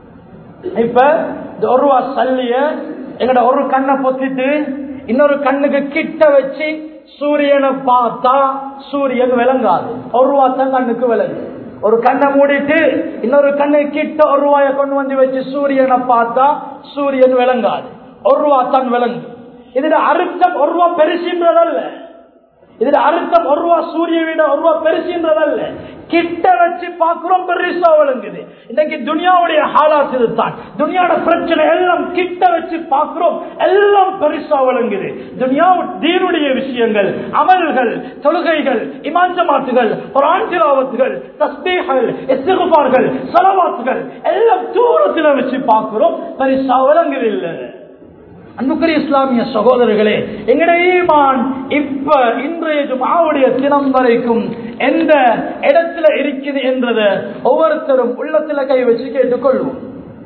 இப்ப இந்த ஒரு ரூபா சல்லிய எங்கட ஒரு கண்ணை பொத்திட்டு இன்னொரு கண்ணுக்கு கிட்ட வச்சு சூரியனை பார்த்தா சூரியன் விளங்காது ஒரு ரூபா தான் கண்ணுக்கு விளங்கு ஒரு கண்ணை மூடிட்டு இன்னொரு கண்ணை கிட்ட ஒரு ரூபாய கொண்டு வந்து வச்சு சூரியனை பார்த்தா சூரியன் விளங்காது ஒரு ரூபா தான் விளங்கு இதுல அர்த்தம் ஒரு ரூபா பெருசுன்றதல்ல இதுல அர்த்தம் ஒரு ரூபா சூரிய விட ஒரு ரூபா பெருசுன்றதல்ல கிட்ட வச்சு பார்க்கிறோம் பெருசா விளங்குது இன்னைக்கு துனியாவுடைய ஹாலாத் இதுதான் துனியாவோட பிரச்சனை எல்லாம் கிட்ட வச்சு பார்க்கிறோம் எல்லாம் பெருசா விளங்குது துனியா தீனுடைய விஷயங்கள் அமல்கள் தொழுகைகள் இமாஞ்சமாத்துகள் புராஞ்சிலாவத்துகள் தஸ்பீகள் இஸ்திகுபார்கள் சலவாத்துகள் எல்லாம் தூரத்தில் வச்சு பார்க்கிறோம் பெருசா விளங்குது இல்லை அன்புக்குரிய இஸ்லாமிய சகோதரர்களே எங்களுடைய ஈமான் இப்ப இன்றைய ஜுமாவுடைய தினம் வரைக்கும் எந்த இடத்துல இருக்குது என்றத ஒவ்வொருத்தரும் உள்ளத்துல கை வச்சு கேட்டுக்கொள்வோம்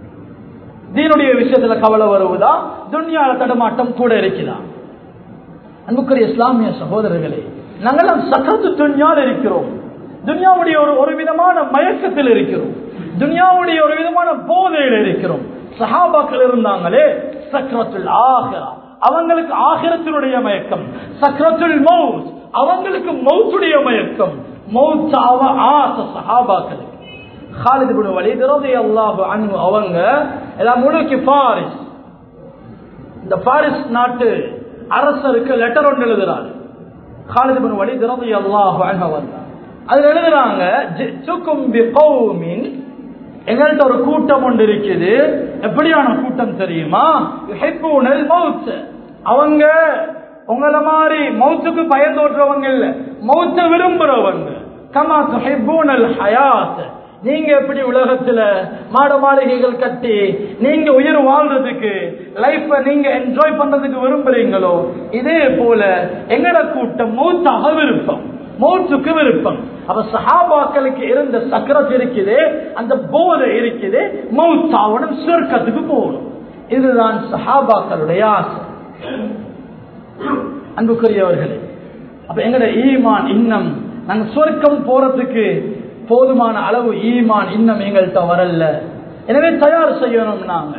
தீனுடைய விஷயத்துல கவலை வருவதா துன்யால தடமாட்டம் கூட இருக்குதா அன்புக்குரிய இஸ்லாமிய சகோதரர்களே நாங்கெல்லாம் சக்கரத்து துன்யால் இருக்கிறோம் துன்யாவுடைய ஒரு ஒரு விதமான மயக்கத்தில் இருக்கிறோம் துன்யாவுடைய ஒரு விதமான போதையில் இருக்கிறோம் சஹாபாக்கள் இருந்தாங்களே சக்ரத்துல் ஆகிரா அவங்களுக்கு ஆகிரத்தினுடைய மயக்கம் சக்ரத்துல் மவுத் அவங்களுக்கு மவுத்துடைய மயக்கம் மவுத்தாவ ஆச சஹாபாக்களுக்கு ஹாலித் பின் வலீத் ரலியல்லாஹு அன்ஹு அவங்க எல்லாம் முழுக்கி பாரிஸ் இந்த பாரிஸ் நாட்டு அரசருக்கு லெட்டர் ஒன்று எழுதுறாரு ஹாலித் பின் வலீத் ரலியல்லாஹு அன்ஹு அவங்க அதுல எழுதுறாங்க ஜித்துக்கும் பிகௌமின் எங்கள்கிட்ட ஒரு கூட்டம் ஒன்று இருக்குது எப்படியான கூட்டம் தெரியுமா மவுத் அவங்க உங்களை மாதிரி மவுத்துக்கு பயந்தோற்றவங்க இல்ல மவுத்த விரும்புறவங்க கமா துஹிப்பூனல் ஹயாத் நீங்க எப்படி உலகத்துல மாட மாளிகைகள் கட்டி நீங்க உயிர் வாழ்றதுக்கு லைஃப நீங்க என்ஜாய் பண்றதுக்கு விரும்புறீங்களோ இதே போல எங்கட கூட்டம் மௌத்தாக விருப்பம் மௌத்துக்கு விருப்பம் அப்ப சஹாபாக்களுக்கு இருந்த சக்கரத்து இருக்குது அந்த போதை இருக்குது மௌத்தாவணும் சொர்க்கத்துக்கு போகணும் இதுதான் சஹாபாக்களுடைய ஆசை அன்புக்குரியவர்களே அப்ப எங்கட ஈமான் இன்னும் நாங்க சொர்க்கம் போறதுக்கு போதுமான அளவு ஈமான் இன்னும் எங்கள்கிட்ட வரல எனவே தயார் செய்யணும் நாங்க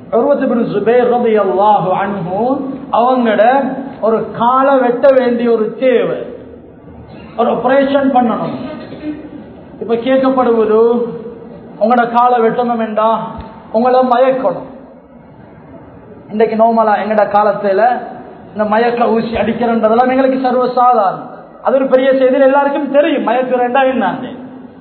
அவங்களோட ஒரு காலை வெட்ட வேண்டிய ஒரு தேவை ஒரு ஆபரேஷன் பண்ணணும் இப்ப கேட்கப்படுவது உங்களோட காலை வெட்டணும் என்றா உங்களை மயக்கணும் இன்றைக்கு நோமலா எங்கட காலத்துல இந்த மயக்க ஊசி அடிக்கிறன்றதெல்லாம் எங்களுக்கு சர்வசாதாரணம் அது ஒரு பெரிய செய்தி எல்லாருக்கும் தெரியும் மயக்கிறேன்டா என்னன்னு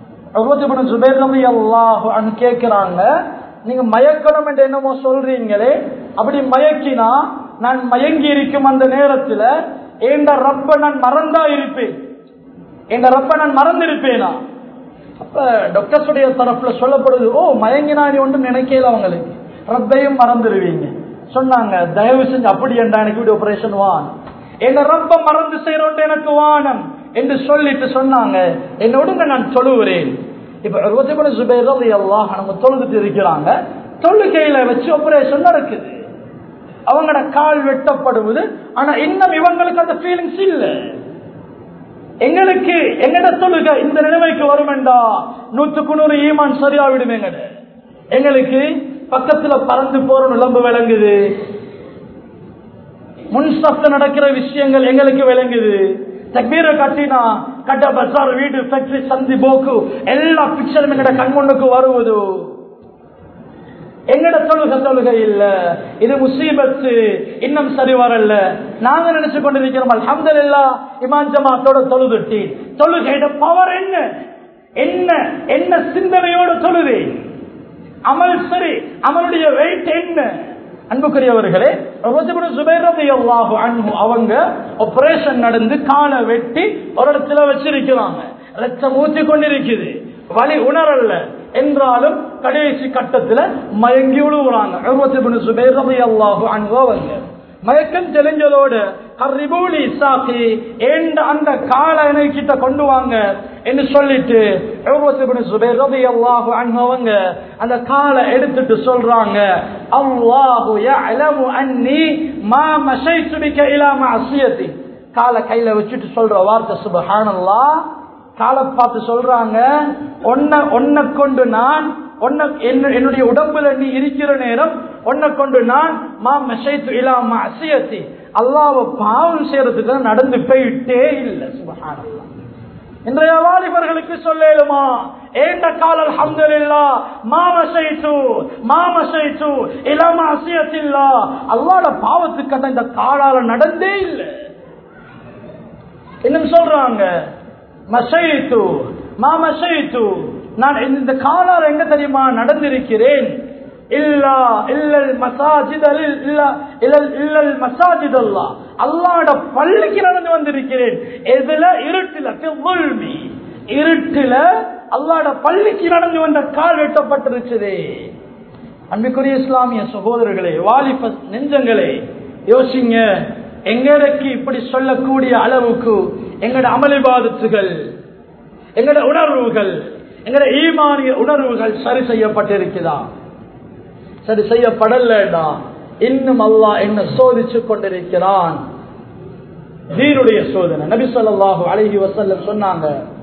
கேட்கிறாங்க நீங்க மயக்கணும் என்று என்னமோ சொல்றீங்களே அப்படி மயக்கினா நான் மயங்கி இருக்கும் அந்த நேரத்துல ஏண்ட ரப்ப நான் மறந்தா இருப்பேன் என் ரப்ப நான் மறந்திருப்பேனா அப்ப டாக்டர்ஸுடைய தரப்புல சொல்லப்படுது ஓ மயங்கினா நீ ஒன்றும் நினைக்கல அவங்களுக்கு ரப்பையும் மறந்துடுவீங்க சொன்னாங்க தயவு செஞ்சு அப்படி என்றா எனக்கு இப்படி ஆபரேஷன் வான் என்ன ரப்ப மறந்து செய்யறோண்டு எனக்கு வானம் என்று சொல்லிட்டு சொன்னாங்க என்னோடுங்க நான் சொல்லுகிறேன் இப்ப இருபத்தி மூணு சுபேர் எல்லாம் நம்ம தொழுதுட்டு இருக்கிறாங்க தொழுகையில வச்சு ஆபரேஷன் நடக்குது அவங்களோட கால் வெட்டப்படுவது ஆனா இன்னும் இவங்களுக்கு அந்த ஃபீலிங்ஸ் இல்ல எங்களுக்கு எங்கட தொழுக இந்த நிலைமைக்கு வருமெண்டா நூத்துக்கு நூறு ஈமான் சரியா விடும் எங்கட எங்களுக்கு பக்கத்துல பறந்து போற நிலம்பு விளங்குது முன்சப்த நடக்கிற விஷயங்கள் எங்களுக்கு விளங்குது தக்பீரை கட்டினா கட்ட பசார் வீடு ஃபேக்டரி சந்தி போக்கு எல்லா பிக்சரும் எங்கட கண்முன்னுக்கு வருவது எங்கட தொழுக தொழுகை இல்ல இது முசீபத்து இன்னும் சரி வரல நாங்க நினைச்சு கொண்டிருக்கிறோம் அல்ஹம்துலில்லா இமான் ஜமாத்தோட தொழுதுட்டி தொழுகையோட பவர் என்ன என்ன என்ன சிந்தனையோட தொழுது அமல் சரி அமலுடைய வெயிட் என்ன அன்புக்குரியவர்களே அவங்க ஆபரேஷன் நடந்து காலை வெட்டி ஒரு இடத்துல வச்சிருக்கிறாங்க ரத்தம் ஊத்தி கொண்டிருக்குது வலி உணரல்ல என்றாலும் கடைசி கட்டத்துல மயங்கி விழுவுறாங்க அறுபத்தி சுபேர் ரவி அல்லாஹு அனுபவங்க மயக்கம் தெளிஞ்சதோடு கர்ரிபூலி சாக்கி ஏண்ட அந்த காலை கிட்ட கொண்டு வாங்க என்று சொல்லிட்டு சுபேர் ரவி அல்லாஹு அனுபவங்க அந்த காலை எடுத்துட்டு சொல்றாங்க அல்லாஹு யஅலமு அன்னி மா மஷைத்து பிக இலா மஅசியதி காலை கையில வச்சுட்டு சொல்ற வார்த்தை சுப்ஹானல்லாஹ் காலை பார்த்து சொல்றாங்க ஒன்ன ஒன்ன கொண்டு நான் ஒன்ன என்னுடைய உடம்புல நீ இருக்கிற நேரம் ஒன்ன கொண்டு நான் மா மெசைத்து இல்லாம அசியத்தி அல்லாவ பாவம் செய்யறதுக்கு நடந்து போயிட்டே இல்லை சுபஹானல்லாஹ் இன்றைய வாலிபர்களுக்கு சொல்லேலுமா ஏண்ட கால அல்ஹம்துலில்லா மாமசைத்து மாமசைத்து இல்லாம அசியத்தில்லா அல்லாட பாவத்துக்கு இந்த காலால நடந்தே இல்லை இன்னும் சொல்றாங்க மசைத்து மாமசைத்து நான் இந்த காலால் எங்க தெரியுமா நடந்திருக்கிறேன் இல்லா இல்லல் மசாஜிதலில் இல்ல இல்லல் இல்லல் மசாஜித் அல்லா அல்லாட பள்ளிக்கு நடந்து வந்திருக்கிறேன் எதுல இருட்டுல திவ்வுள்மி இருட்டுல அல்லாட பள்ளிக்கு நடந்து வந்த கால் வெட்டப்பட்டிருச்சதே அன்புக்குரிய இஸ்லாமிய சகோதரர்களே வாலிப நெஞ்சங்களே யோசிங்க எங்களுக்கு இப்படி சொல்லக்கூடிய அளவுக்கு எங்கட அமளிபாதத்துகள் எங்கட உணர்வுகள் எங்கட ஈமானிய உணர்வுகள் சரி செய்யப்பட்டிருக்குதா சரி செய்யப்படலடா இன்னும் அல்லாஹ் என்ன சோதிச்சு கொண்டிருக்கிறான் தீனுடைய சோதனை நபி சொல்லாஹு அழகி வசல்லம் சொன்னாங்க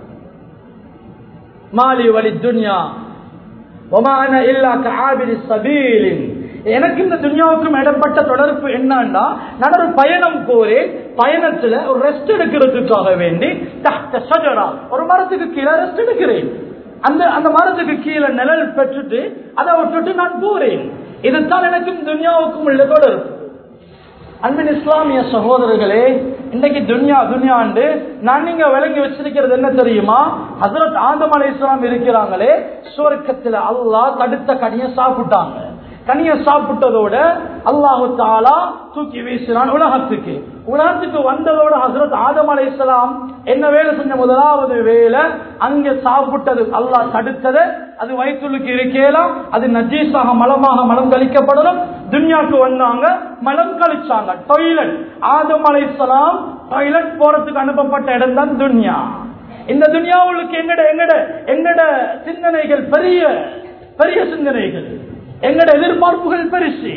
மாலி வலி துன்யா ஒமான இல்லா காபிரி சபீலின் எனக்கு இந்த துன்யாவுக்கும் இடப்பட்ட தொடர்பு என்னன்னா நான் ஒரு பயணம் போறேன் பயணத்துல ஒரு ரெஸ்ட் எடுக்கிறதுக்காக வேண்டி ஒரு மரத்துக்கு கீழே ரெஸ்ட் எடுக்கிறேன் அந்த அந்த மரத்துக்கு கீழே நிழல் பெற்றுட்டு அதை விட்டுட்டு நான் போறேன் இதுதான் எனக்கும் துன்யாவுக்கும் உள்ள தொடர்பு அன்பின் இஸ்லாமிய சகோதரர்களே இன்னைக்கு துன்யா துன்யாண்டு நான் நீங்க விளங்கி வச்சிருக்கிறது என்ன தெரியுமா ஹசரத் ஆதம் அலை இஸ்லாம் இருக்கிறாங்களே சுவர்க்கத்துல அல்லாஹ் தடுத்த கனிய சாப்பிட்டாங்க கனிய சாப்பிட்டதோட அல்லாஹு தாலா தூக்கி வீசினான் உலகத்துக்கு உலகத்துக்கு வந்ததோட ஹசரத் ஆதம் அலை இஸ்லாம் என்ன வேலை செஞ்ச முதலாவது வேலை அங்க சாப்பிட்டது அல்லாஹ் தடுத்தது அது வயிற்றுக்கு இருக்கலாம் அது நஜீஸாக மலமாக மலம் கழிக்கப்படணும் துன்யாக்கு வந்தாங்க மலம் கழிச்சாங்க டொய்லெட் ஆதம் அலை இஸ்லாம் டாய்லெட் போறதுக்கு அனுப்பப்பட்ட இடம் தான் துன்யா இந்த துன்யாவுக்கு எங்கட எங்கட எங்கட சிந்தனைகள் பெரிய பெரிய சிந்தனைகள் எங்கட எதிர்பார்ப்புகள் பெருசு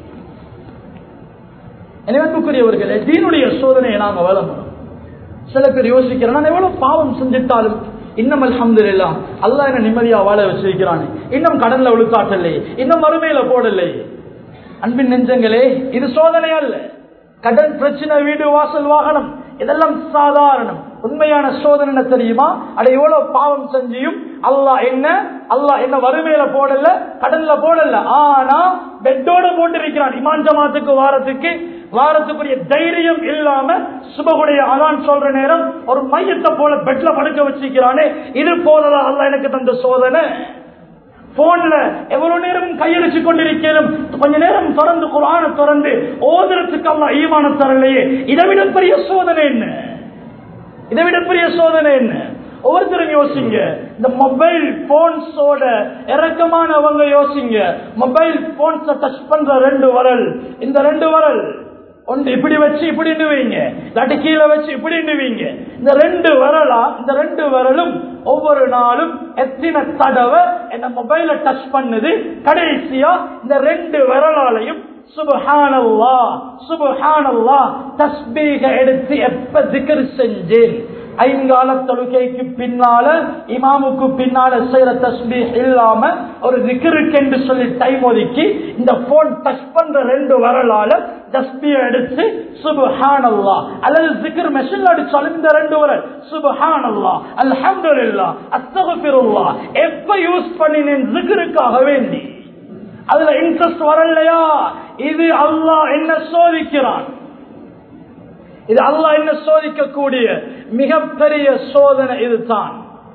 எனக்குரியவர்களே தீனுடைய சோதனையை நாங்க வளரணும் சில பேர் யோசிக்கிறோம் நான் எவ்வளவு பாவம் செஞ்சிட்டாலும் இன்னும் அல்ஹம்து இல்லா அல்லா என்ன நிம்மதியா வாழ வச்சிருக்கிறானே இன்னும் கடல்ல விழுத்தாட்டல்லே இன்னும் மறுமையில போடலை அன்பின் நெஞ்சங்களே இது சோதனை அல்ல கடன் பிரச்சனை வீடு வாசல் வாகனம் இதெல்லாம் சாதாரணம் உண்மையான சோதனை என்ன தெரியுமா அட எவ்வளவு பாவம் செஞ்சியும் அல்லாஹ் என்ன அல்லாஹ் என்ன வறுமையில போடல கடல்ல போடல ஆனா பெட்டோட போட்டிருக்கிறான் இமான் ஜமாத்துக்கு வாரத்துக்கு வாரத்துக்குரிய தைரியம் இல்லாம சுபகுடைய அதான் சொல்ற நேரம் ஒரு மையத்தை போல பெட்ல படுக்க வச்சிருக்கிறானே இது போதலா அல்ல எனக்கு தந்த சோதனை போன்ல எவ்வளவு நேரம் கையடிச்சு கொண்டிருக்கணும் கொஞ்ச நேரம் தொடர்ந்து குரான தொடர்ந்து ஓதுறதுக்கு அல்ல ஈமான தரலையே இதை விட பெரிய சோதனை என்ன இதை விட பெரிய சோதனை என்ன ஒவ்வொருத்தரும் யோசிங்க இந்த மொபைல் போன்ஸோட இறக்கமானவங்க யோசிங்க மொபைல் போன்ஸ டச் பண்ற ரெண்டு வரல் இந்த ரெண்டு வரல் ஒன்று இப்படி வச்சு இப்படி வைங்க இல்லாட்டி கீழே வச்சு இப்படி வைங்க இந்த ரெண்டு வரலா இந்த ரெண்டு வரலும் ஒவ்வொரு நாளும் எத்தனை தடவை என்ன மொபைல டச் பண்ணுது கடைசியா இந்த ரெண்டு விரலாலையும் சுபஹானல்லா சுபஹானல்லா தஸ்பீக எடுத்து எப்ப திக்ர் செஞ்சேன் ஐங்கால தொழுகைக்கு பின்னால இமாமுக்கு பின்னால செய்யற தஸ்பீ இல்லாம ஒரு திக்ருக்கு என்று சொல்லி டைம் ஒதுக்கி இந்த போன் டச் பண்ற ரெண்டு வரலால தஸ்பிய எடுத்து சுபஹானல்லா அல்லது திக்ர் மெஷின் அடிச்சாலும் இந்த ரெண்டு வரல் சுபஹானல்லா அல்ஹம்துலில்லா அஸ்தகுபிருல்லா எப்ப யூஸ் பண்ணினேன் திக்ருக்காக வேண்டி அதுல இன்ட்ரெஸ்ட் வரலையா இது அல்லாஹ் என்ன சோதிக்கிறான் இது அல்லாஹ் என்ன சோதிக்கக்கூடிய மிகப்பெரிய சோதனை இதுதான்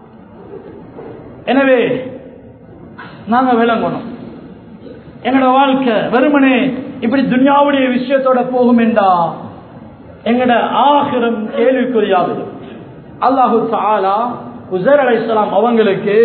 எனவே நாங்க விளங்கணும் எங்களோட வாழ்க்கை வெறுமனே இப்படி துன்யாவுடைய விஷயத்தோட போகும் என்றா எங்கட ஆகிரம் கேள்விக்குறியாகுது அல்லாஹு தாலா உசர் அலை அவங்களுக்கு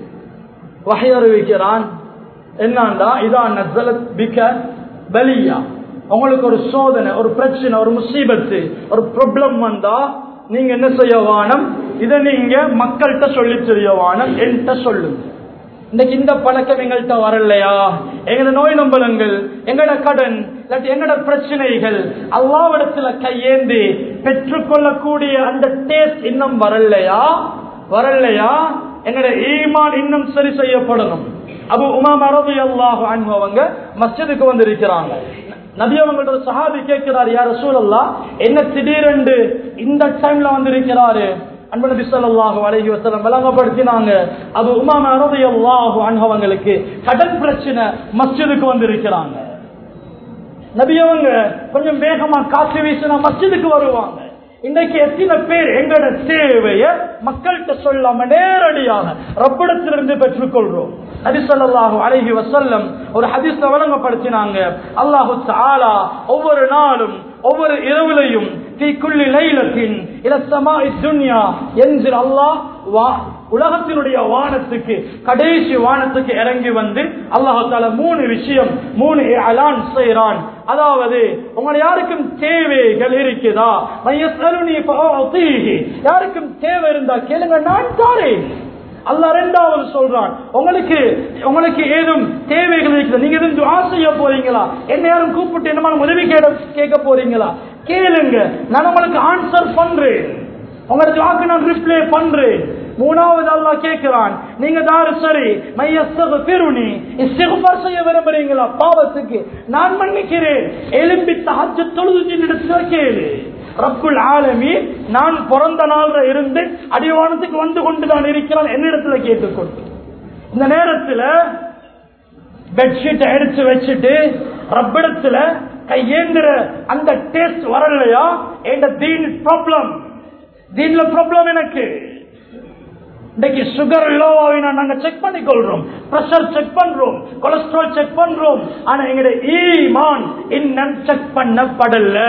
வகை அறிவிக்கிறான் என்னண்டா இதான் நசலத் பிக பலியா உங்களுக்கு ஒரு சோதனை ஒரு பிரச்சனை ஒரு முசீபத்து ஒரு ப்ராப்ளம் வந்தா நீங்க என்ன செய்ய வானம் இதை நீங்க மக்கள்கிட்ட சொல்லி தெரிய வானம் என்கிட்ட சொல்லுங்க இன்னைக்கு இந்த பழக்கம் எங்கள்கிட்ட வரலையா எங்களோட நோய் நம்பலங்கள் எங்களோட கடன் இல்லாட்டி எங்களோட பிரச்சனைகள் அல்லாவிடத்துல கையேந்தி பெற்றுக்கொள்ளக்கூடிய அந்த டேஸ்ட் இன்னும் வரலையா வரலையா எங்களோட ஈமான் இன்னும் சரி செய்யப்படணும் அபு உமா மரபு அல்லாஹ் அவங்க மஸ்ஜிதுக்கு வந்திருக்கிறாங்க நபி அவங்களோட சஹாபி கேட்கிறார் யார் சூழல்லா என்ன திடீரென்று இந்த டைம்ல வந்திருக்கிறாரு அன்பு நபி ஸல்லல்லாஹு அலைஹி வஸல்லம் விளங்கப்படுத்தினாங்க அபு உமாமா ரலியல்லாஹு அன்ஹு அவங்களுக்கு கடன் பிரச்சனை மஸ்ஜிதுக்கு வந்திருக்கிறாங்க நபி அவங்க கொஞ்சம் வேகமா காற்று வீசினா மஸ்ஜிதுக்கு வருவாங்க இன்னைக்கு எத்தனை பேர் எங்களோட தேவைய மக்கள்கிட்ட சொல்லாம நேரடியாக ரப்பிடத்திலிருந்து பெற்றுக்கொள்றோம் நபி ஸல்லல்லாஹு அலைஹி வஸல்லம் ஒரு ஹதீஸ்ல வழங்கப்படுத்தினாங்க அல்லாஹு தஆலா ஒவ்வொரு நாளும் ஒவ்வொரு இரவுலையும் தீ குள்ளி லைலத்தின் இலசமாய் துன்யா என்று அல்லாஹ் வா உலகத்தினுடைய வானத்துக்கு கடைசி வானத்துக்கு இறங்கி வந்து அல்லாஹு தால மூணு விஷயம் மூணு அலான் செய்யறான் அதாவது உங்களை யாருக்கும் தேவைகள் இருக்குதா மையஸ்அலுனி ஃபஅதீஹி. யாருக்கும் தேவை இருந்தா கேளுங்க நான் தாரேன் அல்லாஹ் ரெண்டாவது சொல்றான் உங்களுக்கு உங்களுக்கு ஏதும் தேவைகள் இருக்குது நீங்க எதுவும் துஆ செய்ய போறீங்களா என்ன யாரும் கூப்பிட்டு என்னமான உதவி கேட கேட்க போறீங்களா கேளுங்க நான் உங்களுக்கு ஆன்சர் பண்றேன் உங்களோட துஆக்கு நான் ரிப்ளை பண்றேன் மூணாவது அல்லாஹ் கேட்கிறான் நீங்க தாரு சரி மையஸ்தக பெருணி இஸ்திக்பார் செய்ய விரும்புறீங்களா பாவத்துக்கு நான் மன்னிக்கிறேன் எலும்பி தஹஜ்ஜு தொழுது என்னிடத்துல கேளு ரப்புல் ஆலமி நான் பிறந்த நாள்ல இருந்து அடிவானத்துக்கு வந்து கொண்டுதான் இருக்கிறான் என்னிடத்துல கேட்டுக்கொண்டு இந்த நேரத்துல பெட்ஷீட்டை எடுத்து வச்சுட்டு ரப்பிடத்துல கையேந்திர அந்த டேஸ்ட் வரலையா என்ற தீன் ப்ராப்ளம் தீன்ல ப்ராப்ளம் எனக்கு இன்னைக்கு சுகர் லோவாவினா நாங்க செக் பண்ணி கொள்றோம் பிரஷர் செக் பண்றோம் கொலஸ்ட்ரால் செக் பண்றோம் ஆனா எங்களுடைய ஈமான் இன்னும் செக் பண்ணப்படல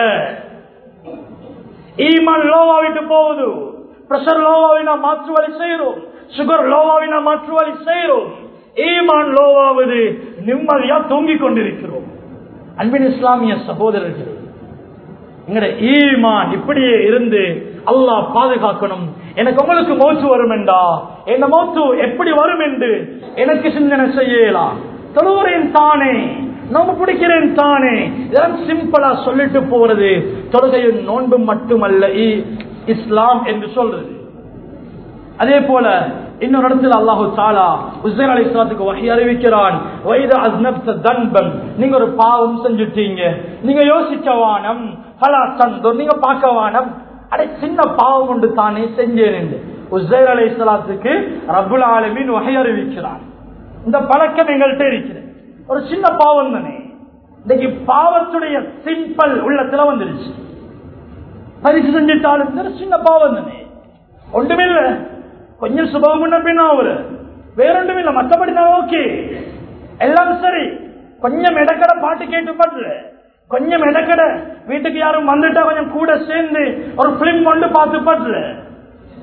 ஈமான் லோவாவிட்டு போகுது பிரஷர் லோவாவினா மாற்று வழி செய்யறோம் சுகர் லோவாவினா மாற்று வழி செய்யறோம் ஈமான் லோவாவது நிம்மதியா தூங்கிக் கொண்டிருக்கிறோம் அன்பின் இஸ்லாமிய சகோதரர்கள் எங்கட ஈமான் இப்படியே இருந்து அல்லாஹ் பாதுகாக்கணும் எனக்கு உங்களுக்கு மௌத்து வரும் என்றா என்ன மௌத்து எப்படி வரும் என்று எனக்கு சிந்தனை செய்யலாம் தொழுகிறேன் தானே நோம்பு பிடிக்கிறேன் தானே இதெல்லாம் சிம்பிளா சொல்லிட்டு போறது தொழுகையின் நோன்பு மட்டுமல்ல இ- இஸ்லாம் என்று சொல்றது அதே போல இன்னொரு இடத்துல அல்லாஹு தாலா உசைர் அலி இஸ்லாத்துக்கு வகை அறிவிக்கிறான் வைத அஸ்னப்த தன்பன் நீங்க ஒரு பாவம் செஞ்சுட்டீங்க நீங்க யோசிக்க வானம் பலா தந்தோ நீங்க பார்க்க வானம் அடே சின்ன பாவம் ஒன்று தானே செஞ்சேன் என்று உசைர் அலி இஸ்லாத்துக்கு ரபுல் ஆலமின் வகை அறிவிக்கிறான் இந்த பழக்கம் எங்கள்கிட்ட இருக்கிறது ஒரு சின்ன பாவம் தானே இன்னைக்கு பாவத்துடைய சிம்பிள் உள்ளத்துல வந்துருச்சு பரிசு செஞ்சுட்டாலும் இது ஒரு சின்ன பாவம் தானே ஒன்றுமில்ல கொஞ்சம் சுபம் முன்ன பின்ன அவரு வேறொன்றும் இல்ல மத்தபடி நான் ஓகே எல்லாம் சரி கொஞ்சம் இடக்கடை பாட்டு கேட்டு பாட்டுல கொஞ்சம் இடக்கடை வீட்டுக்கு யாரும் வந்துட்டா கொஞ்சம் கூட சேர்ந்து ஒரு பிலிம் கொண்டு பார்த்து பாட்டுல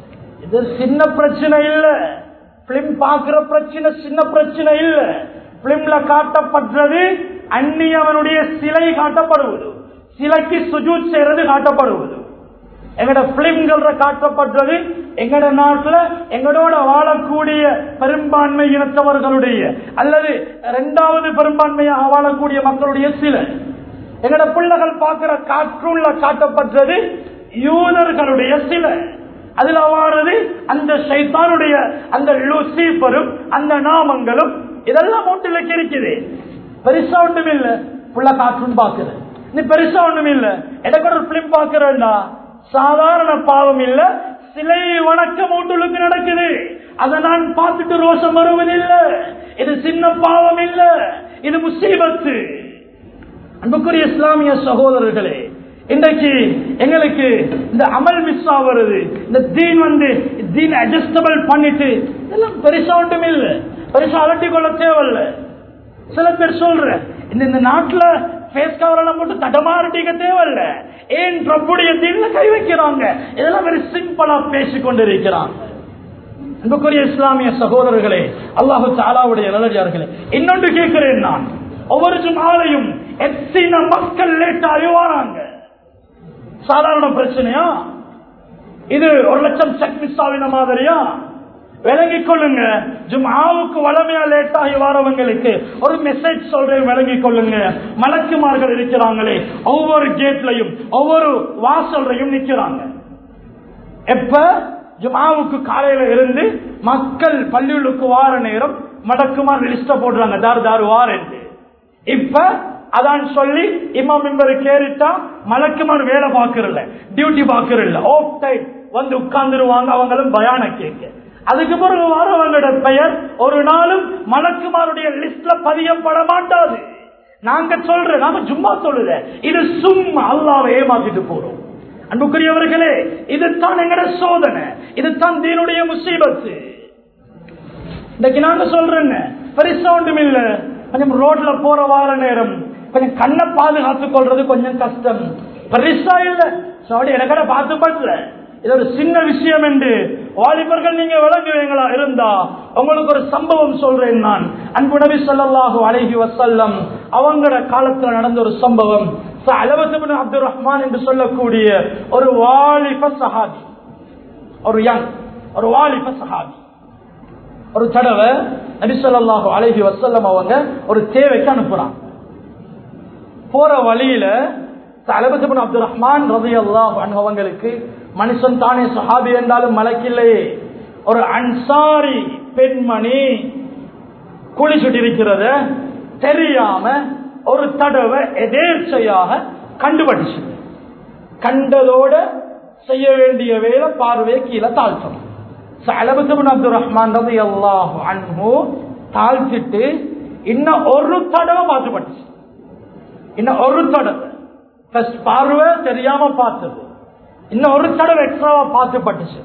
இது சின்ன பிரச்சனை இல்ல பிலிம் பாக்குற பிரச்சனை சின்ன பிரச்சனை இல்ல பிலிம்ல காட்டப்படுறது அந்நியவனுடைய சிலை காட்டப்படுவது சிலைக்கு சுஜூத் செய்யறது காட்டப்படுவது எங்கட பிலிம்கள் காட்டப்படுறது எங்கட நாட்டுல எங்களோட வாழக்கூடிய பெரும்பான்மை இனத்தவர்களுடைய அல்லது இரண்டாவது பெரும்பான்மையாக வாழக்கூடிய மக்களுடைய சிலை எங்கட பிள்ளைகள் பார்க்கிற காற்றுள்ள காட்டப்பட்டது யூதர்களுடைய சிலை அதுல வாரது அந்த சைத்தானுடைய அந்த லூசிபரும் அந்த நாமங்களும் இதெல்லாம் மூட்டில இருக்குது பெருசா ஒண்ணும் இல்ல புள்ள காற்றும் பாக்குற நீ பெருசா ஒண்ணும் இல்ல எனக்கு ஒரு பிலிம் பாக்குறேன்டா சாதாரண பாவம் இல்ல சிலை வணக்கம் மூட்டுளுக்கு நடக்குது அதை நான் பார்த்துட்டு ரோஷம் வருவதில்லை இது சின்ன பாவம் இல்ல இது முசீபத்து அன்புக்குரிய இஸ்லாமிய சகோதரர்களே இன்றைக்கு எங்களுக்கு இந்த அமல் மிஸ் ஆகிறது இந்த தீன் வந்து தீன் அட்ஜஸ்டபிள் பண்ணிட்டு இதெல்லாம் பெருசா ஒன்றும் இல்லை பெருசா அலட்டி கொள்ள தேவையில்ல சில பேர் சொல்ற இந்த இந்த நாட்டுல ஃபேஸ் கவரெல்லாம் போட்டு தடமாறட்டிக்க தேவையில்ல ஏன் பிரபுடைய தீன்ல கை வைக்கிறாங்க இதெல்லாம் வெரி சிம்பிளா பேசிக் கொண்டிருக்கிறாங்க அன்புக்குரிய இஸ்லாமிய சகோதரர்களே அல்லாஹு தாலாவுடைய நல்லடியார்களே இன்னொன்று கேட்கிறேன் நான் ஒவ்வொரு ஜுமாலையும் எத்தனை மக்கள் லேட்டாகி வராங்க சாதாரண பிரச்சனையா இது ஒரு லட்சம் செக் மிஸ் ஆகின மாதிரியா விளங்கிக் கொள்ளுங்க ஜும்ஆவுக்கு வளமையா லேட் ஆகி வரவங்களுக்கு ஒரு மெசேஜ் சொல்றேன் விளங்கிக் கொள்ளுங்க மலக்குமார்கள் இருக்கிறாங்களே ஒவ்வொரு கேட்லையும் ஒவ்வொரு வாசல்லையும் நிக்கிறாங்க எப்ப ஜுமாவுக்கு காலையில இருந்து மக்கள் பள்ளிகளுக்கு வார நேரம் மடக்குமார் லிஸ்ட போடுறாங்க தார் தார் வாரண்டு இப்ப அதான் சொல்லி இமாம் மெம்பர் கேறிட்டா மலக்குமார் வேலை பாக்குறல டியூட்டி பாக்குறல ஓப் டைம் வந்து உட்கார்ந்துருவாங்க அவங்களும் பயான கேட்க அதுக்கு பிறகு வரவங்களோட பெயர் ஒரு நாளும் மலக்குமாருடைய லிஸ்ட்ல பதியப்பட மாட்டாது நாங்க சொல்ற நாம சும்மா சொல்லுத இது சும்மா அல்லாவை ஏமாத்திட்டு போறோம் அன்புக்குரியவர்களே இதுதான் எங்கட சோதனை இதுதான் தீனுடைய முசீபத்து இன்னைக்கு நாங்க சொல்றேங்க பெருசா ஒன்றும் இல்ல கொஞ்சம் ரோட்ல போற வார நேரம் கொஞ்சம் கண்ணை பாதுகாத்துக் கொள்றது கொஞ்சம் கஷ்டம் பெருசா இல்ல சோடி எனக்கட பார்த்து பட்டல இது ஒரு சின்ன விஷயம் என்று வாலிபர்கள் நீங்க விளங்குவீங்களா இருந்தா உங்களுக்கு ஒரு சம்பவம் சொல்றேன் நான் அன்பு நபி ஸல்லல்லாஹு அலைஹி வஸல்லம் அவங்களோட காலத்துல நடந்த ஒரு சம்பவம் அலவத்து அப்துல் ரஹ்மான் என்று சொல்லக்கூடிய ஒரு வாலிப சஹாபி ஒரு யங் ஒரு வாலிப சஹாபி ஒரு தடவை நபிசல்லாஹு அலைஹி வசல்லம் அவங்க ஒரு தேவைக்கு அனுப்புறாங்க போற வழியில தலபத்துபின் அப்துல் ரஹ்மான் ரதி அல்லாஹ் அவங்களுக்கு மனுஷன் தானே சஹாபி என்றாலும் மலக்கில்லையே ஒரு அன்சாரி பெண்மணி குழி சுட்டிருக்கிறத தெரியாம ஒரு தடவை எதேர்ச்சையாக கண்டுபட்டுச்சு கண்டதோட செய்ய வேண்டிய வேலை பார்வையை கீழே தாழ்த்தணும் சலபத்துபின் அப்துல் ரஹ்மான் ரதி அல்லாஹ் அன்பு தாழ்த்திட்டு இன்னும் ஒரு தடவை பார்த்துப்பட்டுச்சு இன்னும் ஒரு தடவை ஃபர்ஸ்ட் பார்வை தெரியாம பார்த்தது இன்னும் ஒரு தடவை எக்ஸ்ட்ராவா பார்த்து பட்டுச்சு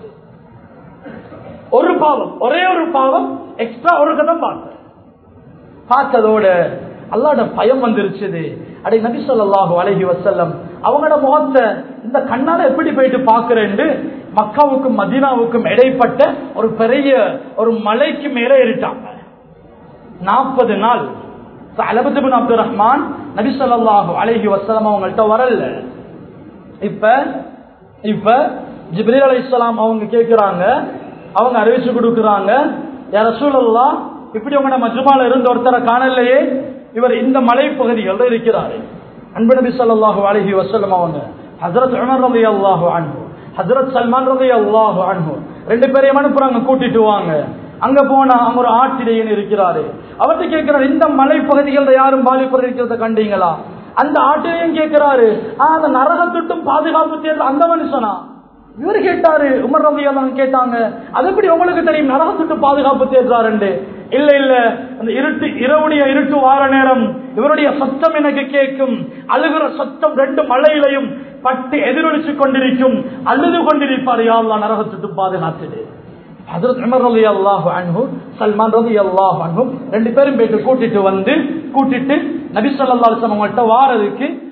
ஒரு பாவம் ஒரே ஒரு பாவம் எக்ஸ்ட்ரா ஒரு கதம் பார்த்தேன் பார்த்ததோட அல்லாட பயம் வந்துருச்சுது அடை நபி சொல்லாஹு அழகி வசல்லம் அவங்களோட முகத்தை இந்த கண்ணால எப்படி போயிட்டு பாக்குறேன்னு மக்காவுக்கும் மதீனாவுக்கும் இடைப்பட்ட ஒரு பெரிய ஒரு மலைக்கு மேல ஏறிட்டாங்க நாற்பது நாள் அலபத்துபின் அப்துல் ரஹ்மான் நபி சொல்லாஹு அழகி வசலம் அவங்கள்ட்ட வரல இப்ப இப்ப ஜிப்ரீல் அலி இஸ்லாம் அவங்க கேட்கிறாங்க அவங்க அறிவிச்சு கொடுக்குறாங்க யார சூழல்லா இப்படி உங்களோட மஜ்மால இருந்து ஒருத்தரை காணலையே இவர் இந்த மலை பகுதிகளில் இருக்கிறாரு அன்பு நபி சொல்லாஹு அலஹி வசல்லம் அவங்க ஹசரத் உமர் ரவி அல்லாஹு அன்பு ஹசரத் சல்மான் ரவி அல்லாஹு அன்பு ரெண்டு பேரையும் அனுப்புறாங்க கூட்டிட்டு வாங்க அங்க போனா அவங்க ஒரு ஆட்டிடையன் இருக்கிறாரு அவர்கிட்ட கேட்கிறாரு இந்த மலை பகுதிகளில் யாரும் பாதிப்பு இருக்கிறத கண்டீங்களா அந்த ஆட்டிடையும் கேட்கிறாரு அந்த நரகத்துட்டும் பாதுகாப்பு தேர்தல் அந்த மனுஷனா இவர் கேட்டாரு உமர் ரவி கேட்டாங்க அது எப்படி உங்களுக்கு தெரியும் நரகத்துட்டு பாதுகாப்பு தேர்றாரு இல்ல இல்ல அந்த இருட்டு இரவுடைய இருட்டு வார நேரம் இவருடைய சத்தம் எனக்கு கேட்கும் அழுகிற சத்தம் ரெண்டு மலையிலையும் பட்டு எதிரொலிச்சு கொண்டிருக்கும் அழுது கொண்டிருப்பார் யாழ்லா நரகத்துட்டு பாதுகாத்துடு ஹசரத் உமர் ரலி அல்லாஹு அன்ஹு சல்மான் ரலி அல்லாஹு அன்ஹு ரெண்டு பேரும் போயிட்டு கூட்டிட்டு வந்து கூட்டிட்டு நபி ஸல்லல்லாஹு அலைஹி வஸல்லம் வாரதுக்கு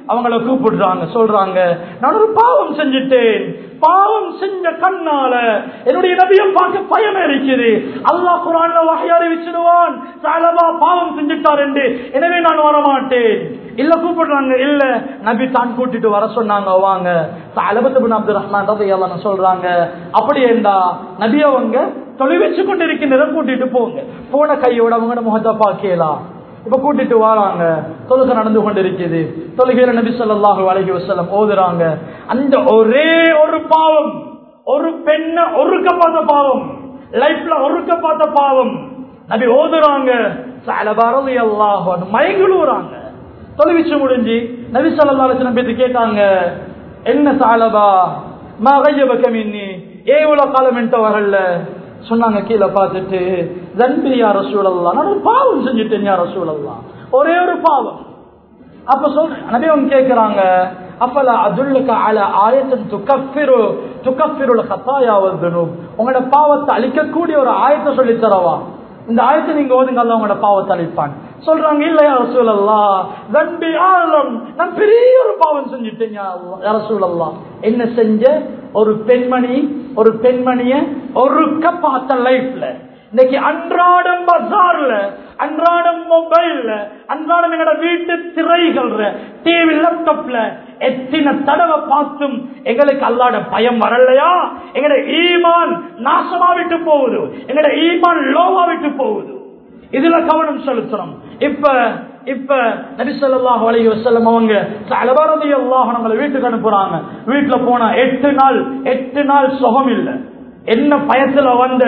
அவங்கள கூப்பிடுறாங்க சொல்றாங்க நான் ஒரு பாவம் செஞ்சுட்டேன் பாவம் செஞ்ச கண்ணால என்னுடைய நபியம் பார்க்க பயம் இருக்குது அல்லாஹ் குரான்ல வகை அறிவிச்சிடுவான் சாலபா பாவம் செஞ்சுட்டார் என்று எனவே நான் வரமாட்டேன் இல்ல கூப்பிடுறாங்க இல்ல நபி தான் கூட்டிட்டு வர சொன்னாங்க வாங்க அலபத்து அப்துல் ரஹ்மான் ரதையெல்லாம் சொல்றாங்க அப்படி என்றா நபி அவங்க தொலைவச்சு கொண்டு இருக்கின்றத கூட்டிட்டு போங்க போன கையோட அவங்களோட முகத்தை பார்க்கலாம் இப்ப கூட்டிட்டு வராங்க தொழுகை நடந்து கொண்டு இருக்குது தொழுகையில நபி சொல்லாஹு அழகி வசலம் ஓதுறாங்க அந்த ஒரே ஒரு பாவம் ஒரு பெண்ண ஒருக்க பார்த்த பாவம் லைஃப்ல ஒருக்க பார்த்த பாவம் நபி ஓதுறாங்க சாலபாரதி அல்லாஹ் மயங்குழுறாங்க தொலைவிச்சு முடிஞ்சு நபி சொல்லா அலிஸ்லம் பேத்து கேட்டாங்க என்ன சாலபா மகையப கமின்னி ஏ இவ்வளவு காலம் என்கிட்ட வரல சொன்னாங்க கீழே பார்த்துட்டு தன்பி யார சூழல்லாம் நான் ஒரு பாவம் செஞ்சுட்டேன் யார சூழல்லாம் ஒரே ஒரு பாவம் அப்ப சொல்றேன் நபி அவங்க கேட்கிறாங்க அப்பல அதுல்லுக்கு அல ஆயத்தன் துக்கப்பிரு துக்கப்பிருள கத்தாயா வந்தனும் உங்களோட பாவத்தை அழிக்கக்கூடிய ஒரு ஆயத்தை சொல்லி தரவா இந்த ஆயத்தை நீங்க ஓதுங்க அல்ல உங்களோட பாவத்தை அழிப்பான் சொல்றாங்க இல்லையா ரசூலல்லா தம்பி ஆழம் நான் பெரிய ஒரு பாவம் செஞ்சுட்டேன் ரசூலல்லா என்ன செஞ்ச ஒரு பெண்மணி ஒரு பெண்மணிய ஒருக்க பார்த்த லைஃப்ல இன்னைக்கு அன்றாடம் பஜார்ல அன்றாடம் மொபைல்ல அன்றாடம் எங்கட வீட்டு திரைகள்ல டிவி லேப்டாப்ல எத்தனை தடவை பார்த்தும் எங்களுக்கு அல்லாட பயம் வரலையா எங்கட ஈமான் நாசமா விட்டு போகுது எங்கட ஈமான் லோவா விட்டு போகுது இதுல கவனம் செலுத்துறோம் இப்ப இப்ப நபிசல்லாஹ் அலி வசல்லம் அவங்க அலபாரதி அல்லாஹ் நம்மளை வீட்டுக்கு அனுப்புறாங்க வீட்டுல போனா எட்டு நாள் எட்டு நாள் சுகம் இல்லை என்ன பயத்துல வந்த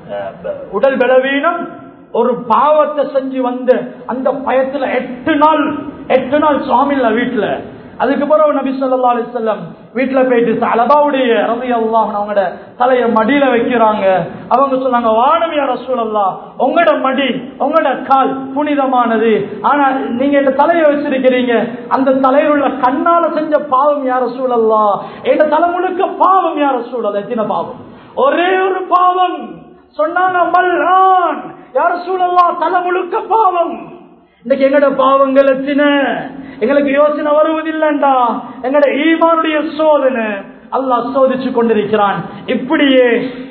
உடல் பலவீனம் ஒரு பாவத்தை செஞ்சு வந்த அந்த பயத்துல எட்டு நாள் எட்டு நாள் சுவாமி இல்ல வீட்டுல அதுக்கு பிறகு நபி சொல்லா அலிசல்லம் வீட்டுல போயிட்டு அலபாவுடைய ரவி அல்லாஹ் அவங்களோட தலைய மடியில வைக்கிறாங்க அவங்க சொன்னாங்க வானம் யார சூழல்லா உங்களோட மடி உங்களோட கால் புனிதமானது ஆனா நீங்க இந்த தலையை வச்சிருக்கிறீங்க அந்த தலையில் உள்ள கண்ணால செஞ்ச பாவம் யார சூழல்லா என் தலை முழுக்க பாவம் யார சூழல் எத்தனை பாவம் ஒரே ஒரு பாவம் சொன்னாங்க மல்லான் யார சூழல்லா தலை முழுக்க பாவம் இன்னைக்கு எங்கட பாவங்கள் எத்தின எங்களுக்கு யோசனை வருவதில்லைண்டா எங்கட ஈமானுடைய சோதனை அல்லாஹ் சோதிச்சு கொண்டிருக்கிறான் இப்படியே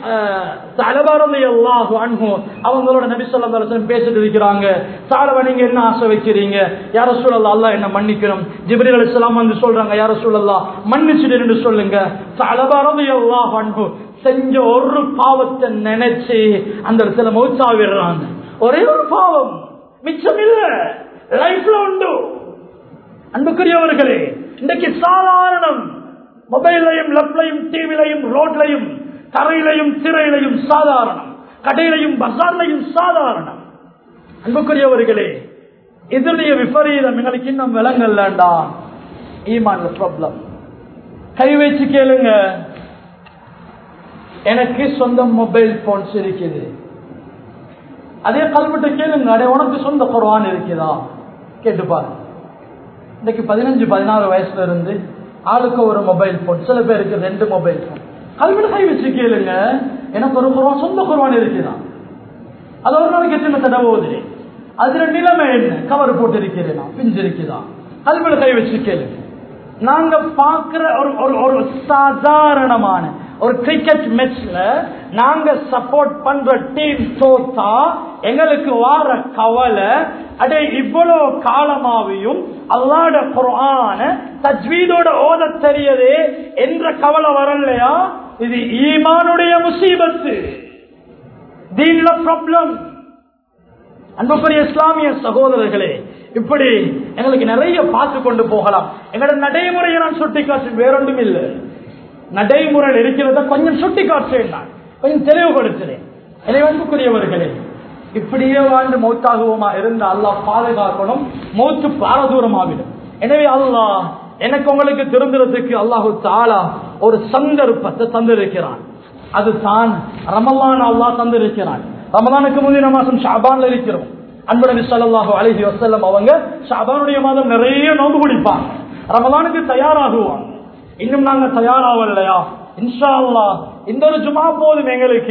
தலைவரதை அல்லாஹ் அன்பு அவங்களோட நபி சொல்லா பேசிட்டு இருக்கிறாங்க சாரவ நீங்க என்ன ஆசை வைக்கிறீங்க யார சூழல்லா அல்லா என்ன மன்னிக்கணும் ஜிப்ரீல் அலிஸ்லாம் வந்து சொல்றாங்க யார சூழல்லா மன்னிச்சுட்டு சொல்லுங்க தலைவரதை அல்லாஹ் அன்பு செஞ்ச ஒரு பாவத்தை நினைச்சு அந்த இடத்துல மௌச்சாவிடுறாங்க ஒரே ஒரு பாவம் மிச்சம் இல்ல லைஃப்ல உண்டு அன்புக்குரியவர்களே இன்றைக்கு சாதாரணம் மொபைலையும் லெப்லையும் டிவிலையும் ரோட்லையும் தரையிலையும் திரையிலையும் சாதாரணம் கடையிலையும் பசார்லையும் சாதாரணம் அன்புக்குரியவர்களே இதனுடைய விபரீதம் எங்களுக்கு இன்னும் விலங்கல்லண்டா ஈமான்ல ப்ராப்ளம் கை வச்சு கேளுங்க எனக்கு சொந்த மொபைல் போன்ஸ் இருக்குது அதே கல்விட்டு கேளுங்க அடே உனக்கு சொந்த குரவான் இருக்குதா கேட்டு பாருங்க இன்னைக்கு பதினஞ்சு பதினாறு வயசுல இருந்து ஆளுக்கு ஒரு மொபைல் போன் சில பேருக்கு ரெண்டு மொபைல் போன் கல்விட்டு கை வச்சு கேளுங்க எனக்கு ஒரு குரவான் சொந்த குரவான் இருக்குதா அது ஒரு நாளைக்கு எத்தனை தடவை ஓதுறேன் அதுல நிலைமை என்ன கவர் போட்டு இருக்கிறேனா பிஞ்சு இருக்குதா கல்விட்டு கை வச்சு கேளுங்க நாங்க பாக்குற ஒரு ஒரு ஒரு சாதாரணமான ஒரு கிரிக்கெட் மேட்ச்ல நாங்க சப்போர்ட் பண்ற டீம் தோத்தா எங்களுக்கு வார கவலை அடே இவ்வளவு காலமாவையும் அல்லாட குரான தஜ்வீதோட ஓத தெரியதே என்ற கவலை வரலையா இது ஈமானுடைய முசீபத்து தீன்ல ப்ராப்ளம் அன்புக்குரிய இஸ்லாமிய சகோதரர்களே இப்படி எங்களுக்கு நிறைய பார்த்து கொண்டு போகலாம் எங்களோட நடைமுறையை நான் சுட்டி காட்டு வேறொன்றும் இல்லை நடைமுறையில் இருக்கிறத கொஞ்சம் சுட்டி காட்டுறேன் நான் கொஞ்சம் தெளிவுபடுத்துறேன் எனவே அன்புக்குரியவர்களே இப்படியே வாழ்ந்து மௌத்தாகுவோமா இருந்து அல்லாஹ் பாதுகாக்கணும் மௌத்து பாரதூரமாகிடும் எனவே அல்லாஹ் எனக்கு உங்களுக்கு திருந்துறதுக்கு அல்லாஹு தாலா ஒரு சந்தர்ப்பத்தை தந்திருக்கிறான் அது தான் ரமலான் அல்லாஹ் தந்திருக்கிறான் ரமலானுக்கு முந்தின மாசம் ஷாபான்ல இருக்கிறோம் அன்புடன் சல்லாஹு அலஹி வசல்லம் அவங்க ஷாபானுடைய மாதம் நிறைய நோம்பு குடிப்பாங்க ரமலானுக்கு தயாராகுவாங்க இன்னும் நாங்க தயாராகலையா இன்ஷா அல்லா இந்த ஒரு ஜுமா போதும் எங்களுக்கு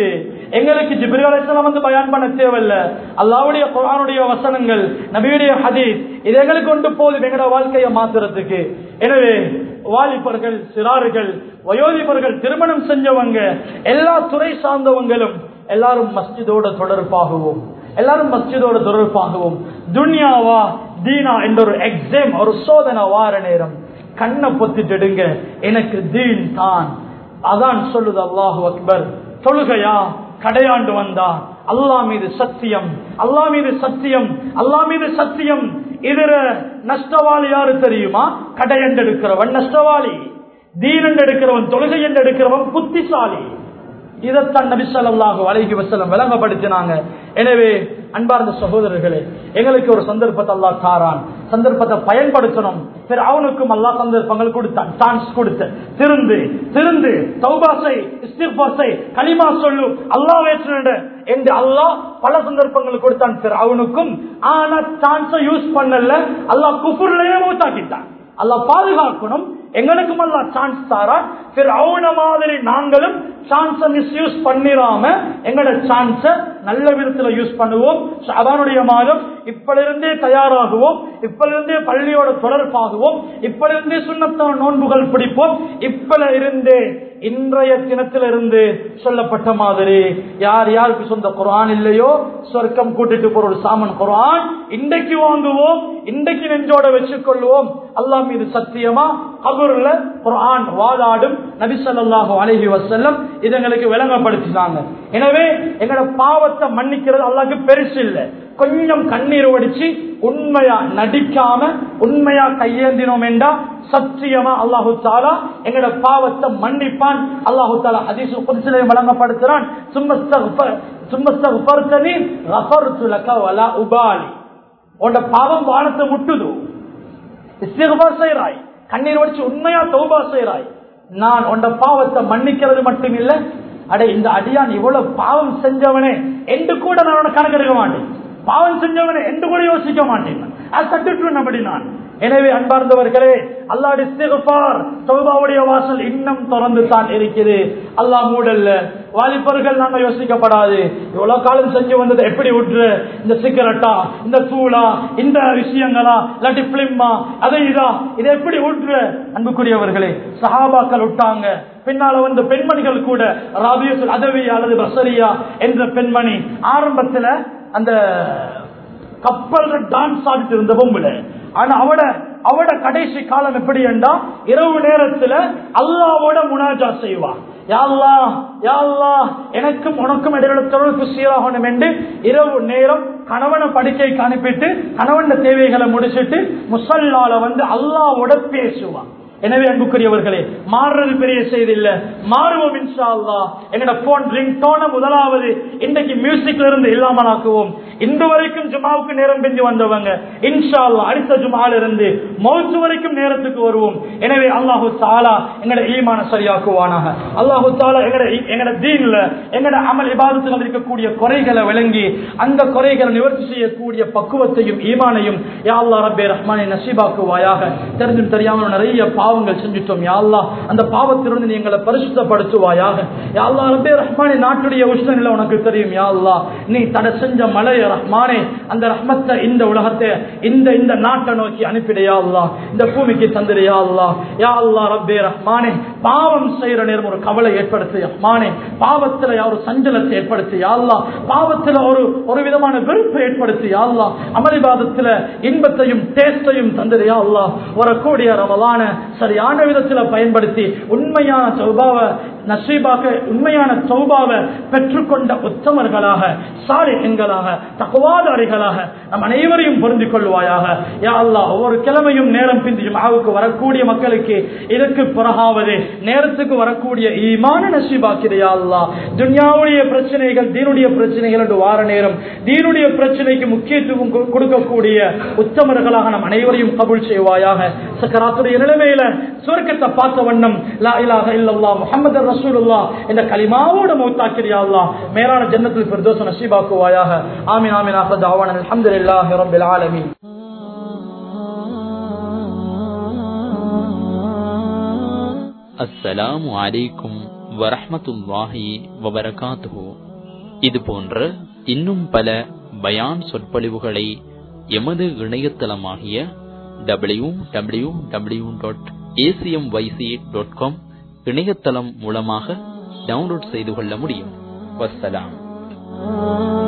எங்களுக்கு ஜிப்ரி அலைஹிஸ்ஸலாம் வந்து பயான் பண்ண தேவையில்ல அல்லாஹ்வுடைய குர்ஆனுடைய வசனங்கள் நபியுடைய ஹதீஸ் இது எங்களுக்கு கொண்டு போகுது எங்களோட வாழ்க்கையை மாத்துறதுக்கு எனவே வாலிபர்கள் சிறார்கள் வயோதிபர்கள் திருமணம் செஞ்சவங்க எல்லா துறை சார்ந்தவங்களும் எல்லாரும் மஸ்ஜிதோட தொடர்பாகவும் எல்லாரும் மஸ்ஜிதோட தொடர்பாகவும் துன்யாவா தீனா என்ற ஒரு எக்ஸாம் ஒரு சோதனை வார நேரம் கண்ணை பொத்திட்டுடுங்க எனக்கு தீன் தான் அதான் சொல்லுது அல்லாஹு அக்பர் தொழுகையா கடையாண்டு வந்தா அல்லாஹ் மீது சத்தியம் அல்லாஹ் மீது சத்தியம் அல்லாஹ் மீது சத்தியம் இதுல நஷ்டவாளி யாரு தெரியுமா கடை என்று எடுக்கிறவன் நஷ்டவாளி தீன் என்று எடுக்கிறவன் தொழுகை என்று எடுக்கிறவன் புத்திசாலி இதைத்தான் நபி ஸல்லல்லாஹு அலைஹி வஸல்லம் விளங்கப்படுத்தினாங்க எனவே அன்பார்ந்த சகோதரர்களே எங்களுக்கு ஒரு சந்தர்ப்பத்தை அல்லாஹ் தாரான் சந்தர்ப்பத்தை பயன்படுத்தணும் பிற அவனுக்கும் அல்லாஹ் சந்தர்ப்பங்கள் கொடுத்தான் சான்ஸ் கொடுத்த திருந்து திருந்து தௌபாசை இஸ்திஃபாசை கலிமா சொல்லு அல்லாஹ் வேற்று என்று அல்லாஹ் பல சந்தர்ப்பங்கள் கொடுத்தான் பிற அவனுக்கும் ஆனா சான்ஸை யூஸ் பண்ணல அல்லாஹ் குஃபுர்லயே மூத்தாக்கிட்டான் அல்லாஹ் பாதுகாக்கணும் எங்களுக்கும் அல்லா சான்ஸ் தாரா அவன மாதிரி நாங்களும் சான்ஸை மிஸ்யூஸ் பண்ணிடாம எங்களோட சான்ஸ நல்ல விதத்துல யூஸ் பண்ணுவோம் அவனுடைய மாதம் இப்பிலிருந்தே தயாராகுவோம் இப்பிலிருந்தே பள்ளியோட தொடர்பாகுவோம் இப்பிலிருந்தே சுண்ணத்தான நோன்புகள் பிடிப்போம் இப்பல இருந்தே இன்றைய தினத்திலிருந்து சொல்லப்பட்ட மாதிரி யார் யாருக்கு சொந்த குரான் இல்லையோ சொர்க்கம் கூட்டிட்டு போற ஒரு சாமன் குரான் இன்றைக்கு வாங்குவோம் இன்றைக்கு நெஞ்சோட வச்சுக்கொள்வோம் அல்லா மீது சத்தியமா கபூர்ல குரான் வாதாடும் நபிசல்லாஹு அலஹி வசல்லம் இது எங்களுக்கு விளங்கப்படுத்தினாங்க எனவே எங்களோட பாவத்தை மன்னிக்கிறது அல்லாக்கு பெருசு இல்லை கொஞ்சம் கண்ணீர் வடிச்சு உண்மையா நடிக்காம உண்மையா கையேந்தினோம் என்றா சத்தியமா அல்லாஹு தாலா எங்களோட பாவத்தை மன்னிப்பான் அல்லாஹு தாலா அதிசு புதுசிலை வழங்கப்படுத்துறான் சும்மஸ்தகுபர்த்தனி ரஃபர்துலக வலா உபாலி உன்னோட பாவம் வானத்தை முட்டுது இஸ்திகுபார் செய்றாய் கண்ணீர் வடிச்சு உண்மையா தௌபா செய்றாய் நான் உண்ட பாவத்தை மன்னிக்கிறது மட்டும் இல்ல அட இந்த அடியான் இவ்வளவு பாவம் செஞ்சவனே என்று கூட நான் உனக்கு கணக்கெடுக்க மாட்டேன் பாவம் செஞ்சவனே என்று கூட யோசிக்க மாட்டேன் அது தட்டுட்டு அப்படி நான் எனவே அன்பார்ந்தவர்களே அல்லாடி சிறுபார் சௌபாவுடைய வாசல் இன்னும் திறந்து தான் இருக்குது அல்லா மூடல்ல வாலிபர்கள் நாங்க யோசிக்கப்படாது இவ்வளவு காலம் செஞ்சு வந்தது எப்படி விட்டுரு இந்த சிகரெட்டா இந்த தூளா இந்த விஷயங்களா இல்லாட்டி பிலிம்மா அதை இதா இதை எப்படி விட்டுரு அன்புக்குரியவர்களே சஹாபாக்கள் விட்டாங்க பின்னால வந்த பெண்மணிகள் கூட ராபியசுல் அதவியா அல்லது பசரியா என்ற பெண்மணி ஆரம்பத்துல அந்த கப்பல் டான்ஸ் ஆடிட்டு இருந்த பொம்புல ஆனா அவட அவட கடைசி காலம் எப்படி என்றா இரவு நேரத்துல அல்லாவோட முனாஜா செய்வா யாழ்லா யாழ்லா எனக்கும் உனக்கும் இடையில தொடர்பு சீராகணும் என்று இரவு நேரம் கணவனை படுக்கைக்கு அனுப்பிட்டு கணவன் தேவைகளை முடிச்சிட்டு முசல்லால வந்து அல்லாவோட பேசுவான் எனவே அன்புக்குரியவர்களே மாறுறது பெரிய செய்தி இல்ல மாறுவோம் இன்ஷா அல்லா எங்கட போன் ரிங் டோன முதலாவது இன்றைக்கு மியூசிக்ல இருந்து இல்லாமல் ஆக்குவோம் இன்று வரைக்கும் ஜுமாவுக்கு நேரம் பிந்தி வந்தவங்க இன்ஷா அல்லா அடுத்த ஜுமால இருந்து மௌத்து வரைக்கும் நேரத்துக்கு வருவோம் எனவே அல்லாஹு தாலா எங்கட ஈமான சரியாக்குவானாக அல்லாஹு தாலா எங்கட எங்கட தீன்ல எங்கட அமல் இபாதத்தில் இருக்கக்கூடிய குறைகளை விளங்கி அந்த குறைகளை நிவர்த்தி செய்யக்கூடிய பக்குவத்தையும் ஈமானையும் யா அல்லா ரப்பே ரஹ்மானை நசீபாக்குவாயாக தெரிஞ்சும் தெரியாமல் நிறைய பாவங்கள் செஞ்சுட்டோம் யாழ்லா அந்த பாவத்திலிருந்து நீங்களை பரிசுத்தப்படுத்துவாயாக யாழ்லா ரப்பே ரஹ்மானே நாட்டுடைய உஷ்ணநிலை உனக்கு தெரியும் யாழ்லா நீ தடை செஞ்ச மலைய ரஹ்மானே அந்த ரஹ்மத்தை இந்த உலகத்தை இந்த இந்த நாட்டை நோக்கி அனுப்பிடையா அல்லா இந்த பூமிக்கு தந்திரையா அல்லா யா அல்லா ரப்பே ரஹ்மானே பாவம் செய்யற நேரம் ஒரு கவலை ஏற்படுத்து ரஹ்மானே பாவத்துல ஒரு சஞ்சலத்தை ஏற்படுத்தி யாழ்லா பாவத்துல ஒரு ஒரு விதமான வெறுப்பு ஏற்படுத்தி யாழ்லா அமளிபாதத்துல இன்பத்தையும் டேஸ்டையும் தந்திரையா அல்லா வரக்கூடிய ரமலான சரியான விதத்துல பயன்படுத்தி உண்மையான சௌபாவை நசீபாக உண்மையான சௌபாவை பெற்றுக்கொண்ட உத்தமர்களாக சாலிகங்களாக தகுவாதாரிகளாக நம் அனைவரையும் பொருந்திக் கொள்வாயாக யா அல்லா ஒவ்வொரு கிழமையும் நேரம் பிந்தி மாவுக்கு வரக்கூடிய மக்களுக்கு இதற்கு பிறகாவது நேரத்துக்கு வரக்கூடிய ஈமான நசீபாக்கிறையா அல்லா துன்யாவுடைய பிரச்சனைகள் தீனுடைய பிரச்சனைகள் என்று வார நேரம் தீனுடைய பிரச்சனைக்கு முக்கியத்துவம் கொடுக்கக்கூடிய உத்தமர்களாக நம் அனைவரையும் கபுல் செய்வாயாக சக்கராத்துடைய நிலைமையில சுவர்க்கத்தை பார்த்த வண்ணம் லா இலாக இல்லல்லா முகமது ரசூலுல்லா என்ற கலிமாவோட மௌத்தாக்கிறியா அல்லா மேலான ஜன்னத்தில் பிரதோஷ நசீபாக்குவாயாக ஆமீன் ஆமீன் ஆஹத் தாவான் அல்ஹம்துலில்லாஹி ரப்பில் ஆலமீன் அஸ்ஸலாமு அலைக்கும் வரஹ்மத்துல்லாஹி வபரகாத்துஹு இது போன்ற இன்னும் பல பயான் சொற்பொழிவுகளை எமது இணையதளமாகிய W W W dot A C M Y C dot com இணையதளம் மூலமாக டவுன்லோட் செய்து கொள்ள முடியும் வஸ்ஸலாம்